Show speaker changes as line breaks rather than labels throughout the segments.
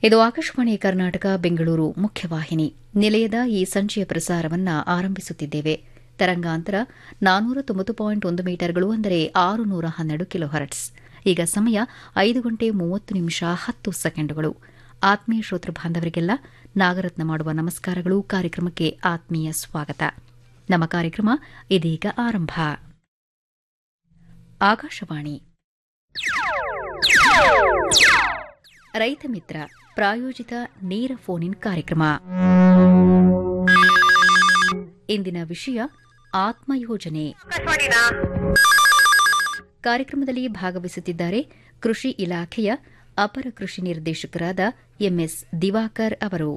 ಇದು ಆಕಾಶವಾಣಿ ಕರ್ನಾಟಕ ಬೆಂಗಳೂರು ಮುಖ್ಯವಾಹಿನಿ ನಿಲಯದ ಈ ಸಂಜೆಯ ಪ್ರಸಾರವನ್ನ ಆರಂಭಿಸುತ್ತಿದ್ದೇವೆ ತರಂಗಾಂತರ ನಾನ್ನೂರ ತೊಂಬತ್ತು ಪಾಯಿಂಟ್ ಒಂದು ಮೀಟರ್ಗಳು ಅಂದರೆ ಆರು ನೂರ ಹನ್ನೆರಡು ಕಿಲೋ ಹರ್ಟ್ಸ್ ಈಗ ಸಮಯ ಐದು ಗಂಟೆ ಮೂವತ್ತು ನಿಮಿಷ ಹತ್ತು ಸೆಕೆಂಡುಗಳು ಆತ್ಮೀಯ ಶ್ರೋತೃ ಬಾಂಧವರಿಗೆಲ್ಲ ನಾಗರತ್ನ ಮಾಡುವ ನಮಸ್ಕಾರಗಳು ಕಾರ್ಯಕ್ರಮಕ್ಕೆ ಆತ್ಮೀಯ ಸ್ವಾಗತ ನಮ್ಮ ಕಾರ್ಯಕ್ರಮ ಇದೀಗ ಆರಂಭ ಆಕಾಶವಾಣಿ ರೈತ ಮಿತ್ರ ಪ್ರಾಯೋಜಿತ ನೇರ ಫೋನ್ ಇನ್ ಕಾರ್ಯಕ್ರಮ ಇಂದಿನ ವಿಷಯ ಆತ್ಮಯೋಜನೆ ಕಾರ್ಯಕ್ರಮದಲ್ಲಿ ಭಾಗವಹಿಸುತ್ತಿದ್ದಾರೆ ಕೃಷಿ ಇಲಾಖೆಯ ಅಪರ ಕೃಷಿ ನಿರ್ದೇಶಕರಾದ ಎಂಎಸ್ ದಿವಾಕರ್ ಅವರು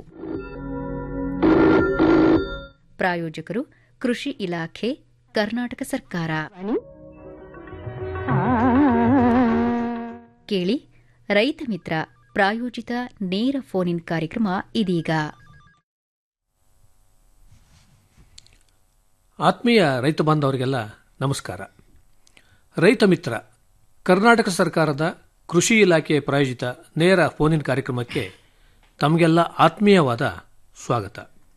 ಪ್ರಾಯೋಜಕರು ಕೃಷಿ ಇಲಾಖೆ ಕರ್ನಾಟಕ ಸರ್ಕಾರ ಕೇಳಿ ರೈತ ಮಿತ್ರ ಪ್ರಾಯೋಜಿತ ನೇರ ಫೋನ್ ಇನ್ ಕಾರ್ಯಕ್ರಮ ಇದೀಗ
ಆತ್ಮೀಯ ರೈತ ಬಾಂಧವರಿಗೆಲ್ಲ ನಮಸ್ಕಾರ ರೈತ ಮಿತ್ರ ಕರ್ನಾಟಕ ಸರ್ಕಾರದ ಕೃಷಿ ಇಲಾಖೆ ಪ್ರಾಯೋಜಿತ ನೇರ ಫೋನಿನ್ ಕಾರ್ಯಕ್ರಮಕ್ಕೆ ತಮಗೆಲ್ಲ ಆತ್ಮೀಯವಾದ ಸ್ವಾಗತ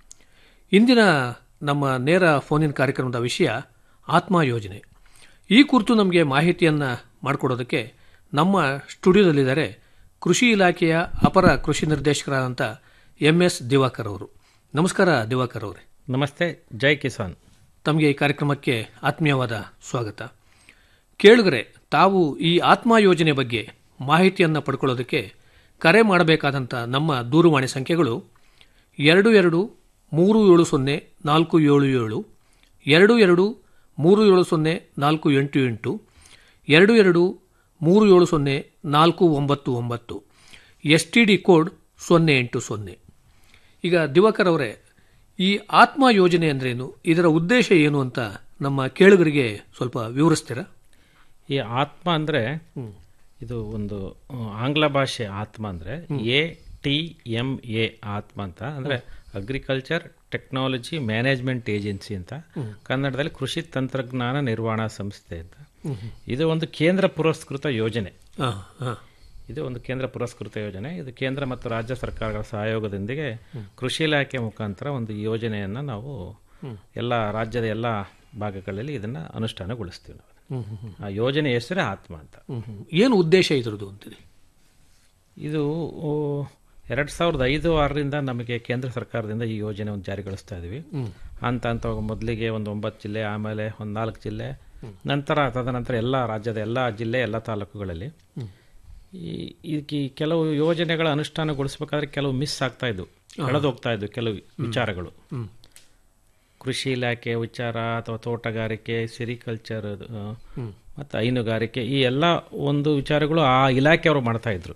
ಇಂದಿನ ನಮ್ಮ ನೇರ ಫೋನಿನ್ ಕಾರ್ಯಕ್ರಮದ ವಿಷಯ ಆತ್ಮ ಯೋಜನೆ ಈ ಕುರಿತು ನಮಗೆ ಮಾಹಿತಿಯನ್ನು ಮಾಡಿಕೊಡೋದಕ್ಕೆ ನಮ್ಮ ಸ್ಟುಡಿಯೋದಲ್ಲಿದ್ದಾರೆ ಕೃಷಿ ಇಲಾಖೆಯ ಅಪರ ಕೃಷಿ ನಿರ್ದೇಶಕರಾದಂಥ ಎಂ ಎಸ್ ದಿವಾಕರ್ ಅವರು ನಮಸ್ಕಾರ ದಿವಾಕರ್ ಅವರೇ
ನಮಸ್ತೆ ಜೈ ಕಿಸಾನ್
ತಮಗೆ ಈ ಕಾರ್ಯಕ್ರಮಕ್ಕೆ ಆತ್ಮೀಯವಾದ ಸ್ವಾಗತ ಕೇಳುಗರೆ ತಾವು ಈ ಆತ್ಮ ಯೋಜನೆ ಬಗ್ಗೆ ಮಾಹಿತಿಯನ್ನು ಪಡ್ಕೊಳ್ಳೋದಕ್ಕೆ ಕರೆ ಮಾಡಬೇಕಾದಂಥ ನಮ್ಮ ದೂರವಾಣಿ ಸಂಖ್ಯೆಗಳು ಎರಡು ಎರಡು ಮೂರು ಏಳು ಸೊನ್ನೆ ನಾಲ್ಕು ಏಳು ಏಳು ಎರಡು ಎರಡು ಮೂರು ಏಳು ಸೊನ್ನೆ ನಾಲ್ಕು ಎಂಟು ಎಂಟು ಎರಡು ಎರಡು ಮೂರು ಏಳು ಸೊನ್ನೆ ನಾಲ್ಕು ಒಂಬತ್ತು ಒಂಬತ್ತು ಎಸ್ ಟಿ ಡಿ ಕೋಡ್ ಸೊನ್ನೆ ಎಂಟು ಸೊನ್ನೆ ಈಗ ದಿವಾಕರ್ ಅವರೇ ಈ ಆತ್ಮ ಯೋಜನೆ ಅಂದ್ರೇನು ಇದರ ಉದ್ದೇಶ ಏನು ಅಂತ ನಮ್ಮ ಕೇಳುಗರಿಗೆ ಸ್ವಲ್ಪ ವಿವರಿಸ್ತೀರಾ
ಈ ಆತ್ಮ ಅಂದರೆ ಇದು ಒಂದು ಆ, ಆಂಗ್ಲ ಭಾಷೆ ಆತ್ಮ ಅಂದರೆ ಎ ಟಿ ಎಂ ಎ ಆತ್ಮ ಅಂತ ಅಂದರೆ ಅಗ್ರಿಕಲ್ಚರ್ ಟೆಕ್ನಾಲಜಿ ಮ್ಯಾನೇಜ್ಮೆಂಟ್ ಏಜೆನ್ಸಿ ಅಂತ ಕನ್ನಡದಲ್ಲಿ ಕೃಷಿ ತಂತ್ರಜ್ಞಾನ ನಿರ್ವಹಣಾ ಸಂಸ್ಥೆ ಅಂತ ಇದು ಒಂದು ಕೇಂದ್ರ ಪುರಸ್ಕೃತ ಯೋಜನೆ
ಹಾ, ಹಾ.
ಇದು ಒಂದು ಕೇಂದ್ರ ಪುರಸ್ಕೃತ ಯೋಜನೆ ಇದು ಕೇಂದ್ರ ಮತ್ತು ರಾಜ್ಯ ಸರ್ಕಾರಗಳ ಸಹಯೋಗದೊಂದಿಗೆ ಕೃಷಿ ಇಲಾಖೆ ಮುಖಾಂತರ ಒಂದು ಯೋಜನೆಯನ್ನು ನಾವು ಎಲ್ಲ ರಾಜ್ಯದ ಎಲ್ಲ ಭಾಗಗಳಲ್ಲಿ ಇದನ್ನು ಅನುಷ್ಠಾನಗೊಳಿಸ್ತೀವಿ ನಾವು ಆ ಯೋಜನೆ ಹೆಸರೇ ಆತ್ಮ ಅಂತ
ಹ್ಮ್, ಹ್ಮ್. ಏನು ಉದ್ದೇಶ ಇದ್ರದ್ದು ಅಂತೀರಿ
ಇದು ಎರಡು ಸಾವಿರದ ಐದು ಆರರಿಂದ ನಮಗೆ ಕೇಂದ್ರ ಸರ್ಕಾರದಿಂದ ಈ ಯೋಜನೆ ಒಂದು ಜಾರಿಗೊಳಿಸ್ತಾ ಇದೀವಿ ಹಂತ ಹಂತ ಮೊದಲಿಗೆ ಒಂದು ಒಂಬತ್ತು ಜಿಲ್ಲೆ ಆಮೇಲೆ ಒಂದು ನಾಲ್ಕು ಜಿಲ್ಲೆ ನಂತರ ತದನಂತರ ಎಲ್ಲ ರಾಜ್ಯದ ಎಲ್ಲ ಜಿಲ್ಲೆ ಎಲ್ಲ ತಾಲೂಕುಗಳಲ್ಲಿ ಈ ಇದಕ್ಕೆ ಈ ಕೆಲವು ಯೋಜನೆಗಳ ಅನುಷ್ಠಾನಗೊಳಿಸಬೇಕಾದ್ರೆ ಕೆಲವು ಮಿಸ್ ಆಗ್ತಾ ಇದ್ವು ಕಳೆದೋಗ್ತಾ ಇದ್ವು ಕೆಲವು ವಿಚಾರಗಳು ಕೃಷಿ ಇಲಾಖೆ ವಿಚಾರ ಅಥವಾ ತೋಟಗಾರಿಕೆ ಸಿರಿಕಲ್ಚರ್ ಮತ್ತು ಹೈನುಗಾರಿಕೆ ಈ ಎಲ್ಲ ಒಂದು ವಿಚಾರಗಳು ಆ ಇಲಾಖೆಯವರು ಮಾಡ್ತಾ ಇದ್ರು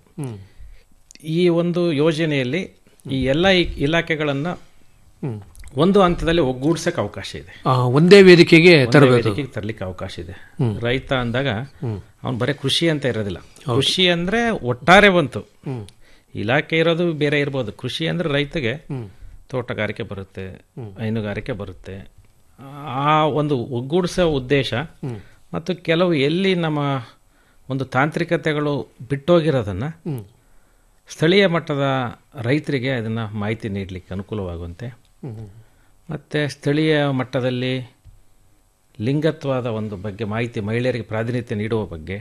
ಈ ಒಂದು ಯೋಜನೆಯಲ್ಲಿ ಈ ಎಲ್ಲ ಈ- ಇಲಾಖೆಗಳನ್ನ ಒಂದು ಹಂತದಲ್ಲಿ ಒಗ್ಗೂಡ್ಸಕ್ಕೆ ಅವಕಾಶ ಇದೆ
ಆ, ಒಂದೇ ವೇದಿಕೆಗೆ ತರಬೇಕು
ವೇದಿಕೆಗೆ ತರಲಿಕ್ಕೆ ಅವಕಾಶ ಇದೆ ರೈತ ಅಂದಾಗ ಅವನು ಬರೀ ಕೃಷಿ ಅಂತ ಇರೋದಿಲ್ಲ ಕೃಷಿ ಅಂದ್ರೆ ಒಟ್ಟಾರೆ ಬಂತು ಇಲಾಖೆ ಇರೋದು ಬೇರೆ ಇರ್ಬೋದು ಕೃಷಿ ಅಂದ್ರೆ ರೈತಗೆ ತೋಟಗಾರಿಕೆ ಬರುತ್ತೆ ಹೈನುಗಾರಿಕೆ ಬರುತ್ತೆ ಆ ಒಂದು ಒಗ್ಗೂಡಿಸೋ ಉದ್ದೇಶ ಮತ್ತು ಕೆಲವು ಎಲ್ಲಿ ನಮ್ಮ ಒಂದು ತಾಂತ್ರಿಕತೆಗಳು ಬಿಟ್ಟೋಗಿರೋದನ್ನ ಸ್ಥಳೀಯ ಮಟ್ಟದ ರೈತರಿಗೆ ಅದನ್ನು ಮಾಹಿತಿ ನೀಡಲಿಕ್ಕೆ ಅನುಕೂಲವಾಗುವಂತೆ ಮತ್ತು ಸ್ಥಳೀಯ ಮಟ್ಟದಲ್ಲಿ ಲಿಂಗತ್ವದ ಒಂದು ಬಗ್ಗೆ ಮಾಹಿತಿ ಮಹಿಳೆಯರಿಗೆ ಪ್ರಾತಿನಿಧ್ಯ ನೀಡುವ ಬಗ್ಗೆ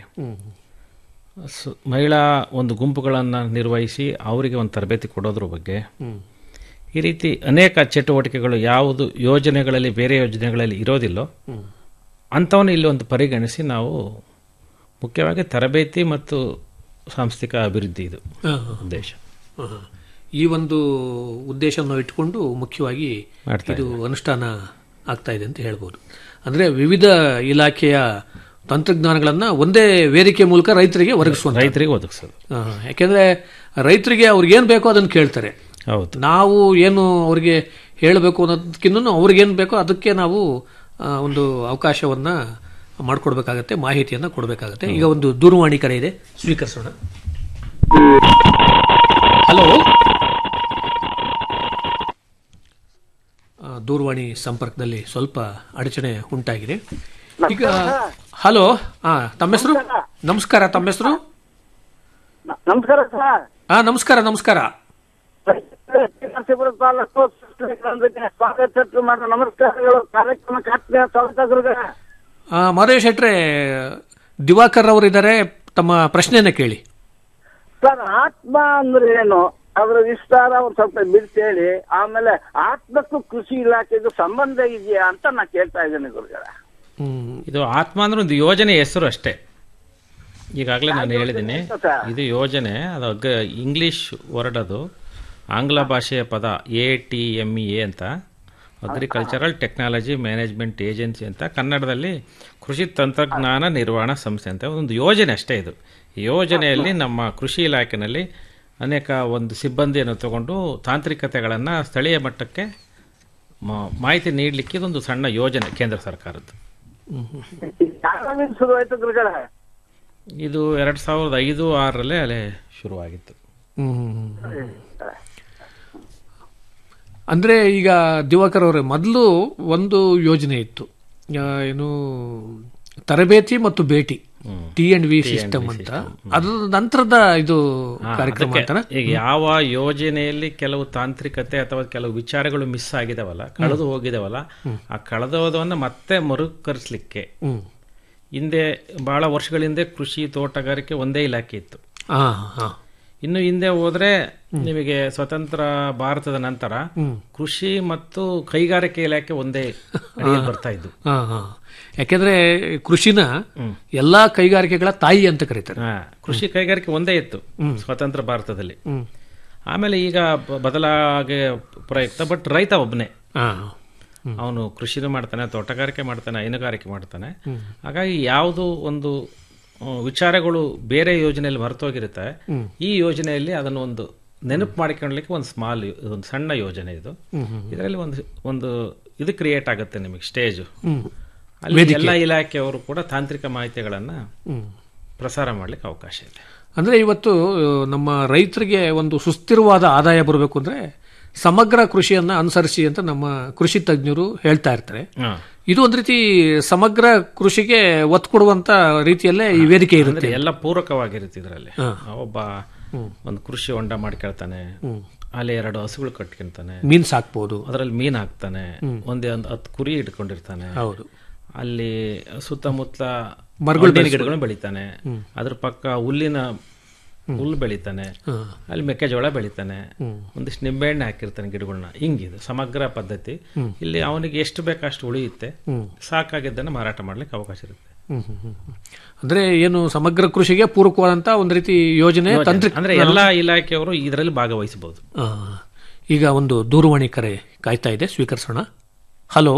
ಸ- ಮಹಿಳಾ ಒಂದು ಗುಂಪುಗಳನ್ನು ನಿರ್ವಹಿಸಿ ಅವರಿಗೆ ಒಂದು ತರಬೇತಿ ಕೊಡೋದ್ರ ಬಗ್ಗೆ ಈ ರೀತಿ ಅನೇಕ ಚಟುವಟಿಕೆಗಳು ಯಾವುದು ಯೋಜನೆಗಳಲ್ಲಿ ಬೇರೆ ಯೋಜನೆಗಳಲ್ಲಿ ಇರೋದಿಲ್ಲೋ ಅಂಥವನ್ನು ಇಲ್ಲಿ ಒಂದು ಪರಿಗಣಿಸಿ ನಾವು ಮುಖ್ಯವಾಗಿ ತರಬೇತಿ ಮತ್ತು ಸಾಂಸ್ಥಿಕ ಅಭಿವೃದ್ಧಿ ಇದು
ಹಾ, ಹಾ.
ಉದ್ದೇಶ
ಹಾ, ಹಾ. ಈ ಒಂದು ಉದ್ದೇಶವನ್ನು ಇಟ್ಟುಕೊಂಡು ಮುಖ್ಯವಾಗಿ
ಮಾಡ್ತಾ
ಇದು ಅನುಷ್ಠಾನ ಆಗ್ತಾ ಇದೆ ಅಂತ ಹೇಳ್ಬೋದು ಅಂದ್ರೆ ವಿವಿಧ ಇಲಾಖೆಯ ತಂತ್ರಜ್ಞಾನಗಳನ್ನ ಒಂದೇ ವೇದಿಕೆ ಮೂಲಕ ರೈತರಿಗೆ ಒದಗಿಸುವಂತ
ರೈತರಿಗೆ ಒದಗಿಸೋದು
ಹಾ, ಯಾಕೆಂದ್ರೆ ರೈತರಿಗೆ ಅವ್ರಿಗೆ ಏನ್ ಬೇಕೋ ಅದನ್ನು ಕೇಳ್ತಾರೆ
ಹೌದು
ನಾವು ಏನು ಅವ್ರಿಗೆ ಹೇಳಬೇಕು ಅನ್ನೋದಕ್ಕಿಂತ ಅವ್ರಿಗೇನು ಬೇಕೋ ಅದಕ್ಕೆ ನಾವು ಆ, ಒಂದು ಅವಕಾಶವನ್ನ ಮಾಡಿಕೊಡ್ಬೇಕಾಗತ್ತೆ ಮಾಹಿತಿಯನ್ನ ಕೊಡಬೇಕಾಗತ್ತೆ ಈಗ ಒಂದು ದೂರವಾಣಿ ಕರೆ ಇದೆ ಸ್ವೀಕರಿಸೋಣ ಹಲೋ ಆ, ದೂರವಾಣಿ ಸಂಪರ್ಕದಲ್ಲಿ ಸ್ವಲ್ಪ ಅಡಚಣೆ ಉಂಟಾಗಿದೆ ಈಗ ಹಲೋ ಹಾ ತಮ್ಮ ಹೆಸರು ನಮಸ್ಕಾರ ತಮ್ಮ ಹೆಸರು
ನ- ನಮಸ್ಕಾರ ಸರ್
ಹಾ ನಮಸ್ಕಾರ ನಮಸ್ಕಾರ
ನರಸೀಪುರ ತಾಲೂಕು ಸೃಷ್ಟಿಕರಣಕ್ಕೆ ಸ್ವಾಗತ ಮಾಡೋ ನಮಸ್ಕಾರಗಳು ಕಾರ್ಯಕ್ರಮಕ್ಕೆ ಆತ್ಮೀಯ ಸ್ವಾಗತ
ಆ, ಮಾದೇವ್ ಶೆಟ್ರೆ ದಿವಾಕರ್ ಅವರಿದ್ದಾರೆ ತಮ್ಮ ಪ್ರಶ್ನೆಯನ್ನ ಕೇಳಿ
ಸರ್ ಆತ್ಮ ಅಂದ್ರೆ ಏನು ಅದರ ವಿಸ್ತಾರ ಒಂದ್ ಸ್ವಲ್ಪ ಬಿಡಿಸಿ ಹೇಳಿ ಆಮೇಲೆ ಆತ್ಮಕ್ಕೂ ಕೃಷಿ ಇಲಾಖೆಗೂ ಸಂಬಂಧ ಇದೆಯಾ ಅಂತ ನಾ ಕೇಳ್ತಾ ಇದ್ದೇನೆ ಗುರುಗಳ
ಹ್ಮ್.
ಇದು ಆತ್ಮ ಅಂದ್ರೆ ಒಂದು ಯೋಜನೆ ಹೆಸರು ಅಷ್ಟೇ ಈಗಾಗಲೇ ನಾನು ಹೇಳಿದ್ದೀನಿ ಇದು ಯೋಜನೆ ಅದು ಅಗ್ಗ ಇಂಗ್ಲಿಷ್ ವರ್ಡ್ ಅದು ಆಂಗ್ಲ ಭಾಷೆಯ ಪದ A T M E A ಅಂತ ಅಗ್ರಿಕಲ್ಚರಲ್ ಟೆಕ್ನಾಲಜಿ ಮ್ಯಾನೇಜ್ಮೆಂಟ್ ಏಜೆನ್ಸಿ ಅಂತ ಕನ್ನಡದಲ್ಲಿ ಕೃಷಿ ತಂತ್ರಜ್ಞಾನ ನಿರ್ವಹಣಾ ಸಂಸ್ಥೆ ಅಂತ ಒಂದು ಯೋಜನೆ ಅಷ್ಟೇ ಇದು ಈ ಯೋಜನೆಯಲ್ಲಿ ನಮ್ಮ ಕೃಷಿ ಇಲಾಖೆಯಲ್ಲಿ ಅನೇಕ ಒಂದು ಸಿಬ್ಬಂದಿಯನ್ನು ತಗೊಂಡು ತಾಂತ್ರಿಕತೆಗಳನ್ನು ಸ್ಥಳೀಯ ಮಟ್ಟಕ್ಕೆ ಮ- ಮಾಹಿತಿ ನೀಡಲಿಕ್ಕೆ ಇದೊಂದು ಸಣ್ಣ ಯೋಜನೆ ಕೇಂದ್ರ ಸರ್ಕಾರದ್ದು
ಯಾವಾಗ ಶುರುವಾಯ್ತು ಗುರುಗಳ
ಇದು ಎರಡು ಸಾವಿರದ ಐದು ಆರರಲ್ಲೇ ಅಲ್ಲೇ ಶುರುವಾಗಿತ್ತು
ಹ್ಮ್. ಅಂದ್ರೆ ಈಗ ದಿವಾಕರ್ ಅವರೇ ಮೊದಲು ಒಂದು ಯೋಜನೆ ಇತ್ತು ಆ, ಏನು ತರಬೇತಿ ಮತ್ತು ಭೇಟಿ ಟಿ ಅಂಡ್ ವಿ ಸಿಸ್ಟಮ್ ಅಂತ ಅದ್ರ ನಂತರದ ಇದು ಕಾರ್ಯಕ್ರಮ ಅಂತಾನ
ಈಗ ಯಾವ ಯೋಜನೆಯಲ್ಲಿ ಕೆಲವು ತಾಂತ್ರಿಕತೆ ಅಥವಾ ಕೆಲವು ವಿಚಾರಗಳು ಮಿಸ್ ಆಗಿದಾವಲ್ಲ ಕಳೆದು ಹೋಗಿದಾವಲ್ಲ ಆ ಕಳೆದೋದವನ್ನ ಮತ್ತೆ ಮರುಕರಿಸಲಿಕ್ಕೆ
ಹ್ಮ್
ಹಿಂದೆ ಬಹಳ ವರ್ಷಗಳ ಹಿಂದೆ ಕೃಷಿ ತೋಟಗಾರಿಕೆ ಒಂದೇ ಇಲಾಖೆ ಇತ್ತು
ಹಾ ಹಾ
ಇನ್ನು ಹಿಂದೆ ಹೋದ್ರೆ ನಿಮಗೆ ಸ್ವತಂತ್ರ ಭಾರತದ ನಂತರ ಕೃಷಿ ಮತ್ತು ಕೈಗಾರಿಕೆ ಇಲಾಖೆ ಒಂದೇ ಅಡಿಯಲ್ಲಿ ಬರ್ತಾ ಇದ್ದು
ಹಾ ಹಾ ಯಾಕೆಂದ್ರೆ ಕೃಷಿನ ಎಲ್ಲಾ ಕೈಗಾರಿಕೆಗಳ ತಾಯಿ ಅಂತ ಕರೀತಾರೆ
ಹಾ, ಕೃಷಿ ಕೈಗಾರಿಕೆ ಒಂದೇ ಇತ್ತು ಸ್ವತಂತ್ರ ಭಾರತದಲ್ಲಿ
ಹ್ಮ್
ಆಮೇಲೆ ಈಗ ಬ- ಬದಲಾಗೆ ಪ್ರಯುಕ್ತ ಬಟ್ ರೈತ ಒಬ್ಬನೇ
ಹಾ
ಅವನು ಕೃಷಿನೂ ಮಾಡ್ತಾನೆ ತೋಟಗಾರಿಕೆ ಮಾಡ್ತಾನೆ ಹೈನುಗಾರಿಕೆ ಮಾಡ್ತಾನೆ ಹಾಗಾಗಿ ಯಾವುದು ಒಂದು ಆ, ವಿಚಾರಗಳು ಬೇರೆ ಯೋಜನೆಯಲ್ಲಿ ಮರೆತೋಗಿರುತ್ತೆ ಈ ಯೋಜನೆಯಲ್ಲಿ ಅದನ್ನು ಒಂದು ನೆನಪು ಮಾಡಿಕೊಳ್ಳಲಿಕ್ಕೆ ಒಂದು ಸ್ಮಾಲ್ ಒಂದು ಸಣ್ಣ ಯೋಜನೆ ಇದು ಇದರಲ್ಲಿ ಒಂದು ಒಂದು ಇದು ಕ್ರಿಯೇಟ್ ಆಗುತ್ತೆ ನಿಮಗೆ ಸ್ಟೇಜ್ ಅಲ್ಲಿ ಎಲ್ಲ ಇಲಾಖೆಯವರು ಕೂಡ ತಾಂತ್ರಿಕ ಮಾಹಿತಿಗಳನ್ನ ಪ್ರಸಾರ ಮಾಡ್ಲಿಕ್ಕೆ ಅವಕಾಶ ಇದೆ
ಅಂದ್ರೆ ಇವತ್ತು ಆ, ನಮ್ಮ ರೈತರಿಗೆ ಒಂದು ಸುಸ್ಥಿರವಾದ ಆದಾಯ ಬರಬೇಕು ಅಂದ್ರೆ ಸಮಗ್ರ ಕೃಷಿಯನ್ನ ಅನುಸರಿಸಿ ಅಂತ ನಮ್ಮ ಕೃಷಿ ತಜ್ಞರು ಹೇಳ್ತಾ ಇರ್ತಾರೆ
ಹಾ.
ಇದು ಒಂದ್ ರೀತಿ ಸಮಗ್ರ ಕೃಷಿಗೆ ಒತ್ತು ಕೊಡುವಂತ ರೀತಿಯಲ್ಲೇ ಈ ವೇದಿಕೆ ಇರುತ್ತೆ
ಅಂದ್ರೆ ಎಲ್ಲ ಪೂರಕವಾಗಿರುತ್ತೆ ಇದರಲ್ಲಿ ಒಬ್ಬ ಒಂದು ಕೃಷಿ ಹೊಂಡ ಮಾಡ್ಕೊಳ್ತಾನೆ ಅಲ್ಲಿ ಎರಡು ಹಸುಗಳು ಕಟ್ಕೊಂತಾನೆ
ಮೀನ್ ಸಾಕ್ಬೋದು
ಅದರಲ್ಲಿ ಮೀನ್ ಹಾಕ್ತಾನೆ ಒಂದೇ ಒಂದು ಹತ್ತು ಕುರಿ ಇಟ್ಕೊಂಡಿರ್ತಾನೆ
ಹೌದು
ಅಲ್ಲಿ ಸುತ್ತಮುತ್ತ
ಮರಗಳು
ಹಣ್ಣಿನ ಗಿಡಗಳು ಬೆಳಿತಾನೆ ಅದ್ರ ಪಕ್ಕ ಹುಲ್ಲಿನ ಹುಲ್ಲು ಬೆಳಿತಾನೆ ಅಲ್ಲಿ ಮೆಕ್ಕೆಜೋಳ ಬೆಳಿತಾನೆ ಒಂದಿಷ್ಟು ನಿಂಬೆಹಣ್ಣೆ ಹಾಕಿರ್ತಾನೆ ಗಿಡಗಳನ್ನ ಹಿಂಗಿದು ಸಮಗ್ರ ಪದ್ಧತಿ ಇಲ್ಲಿ ಅವನಿಗೆ ಎಷ್ಟು ಬೇಕು ಅಷ್ಟು ಉಳಿಯುತ್ತೆ ಸಾಕಾಗಿದ್ದನ್ನು ಮಾರಾಟ ಮಾಡ್ಲಿಕ್ಕೆ ಅವಕಾಶ ಇರುತ್ತೆ
ಹ್ಮ್, ಹ್ಮ್, ಹ್ಮ್, ಹ್ಮ್. ಅಂದ್ರೆ ಏನು ಸಮಗ್ರ ಕೃಷಿಗೆ ಪೂರಕವಾದಂತ ಒಂದ್ ರೀತಿ ಯೋಜನೆ ತಂತ್ರಿಕ
ಅಂದ್ರೆ ಎಲ್ಲಾ ಇಲಾಖೆಯವರು ಇದರಲ್ಲಿ ಭಾಗವಹಿಸಬಹುದು
ಆ, ಈಗ ಒಂದು ದೂರವಾಣಿ ಕರೆ ಕಾಯ್ತಾ ಇದೆ ಸ್ವೀಕರಿಸೋಣ ಹಲೋ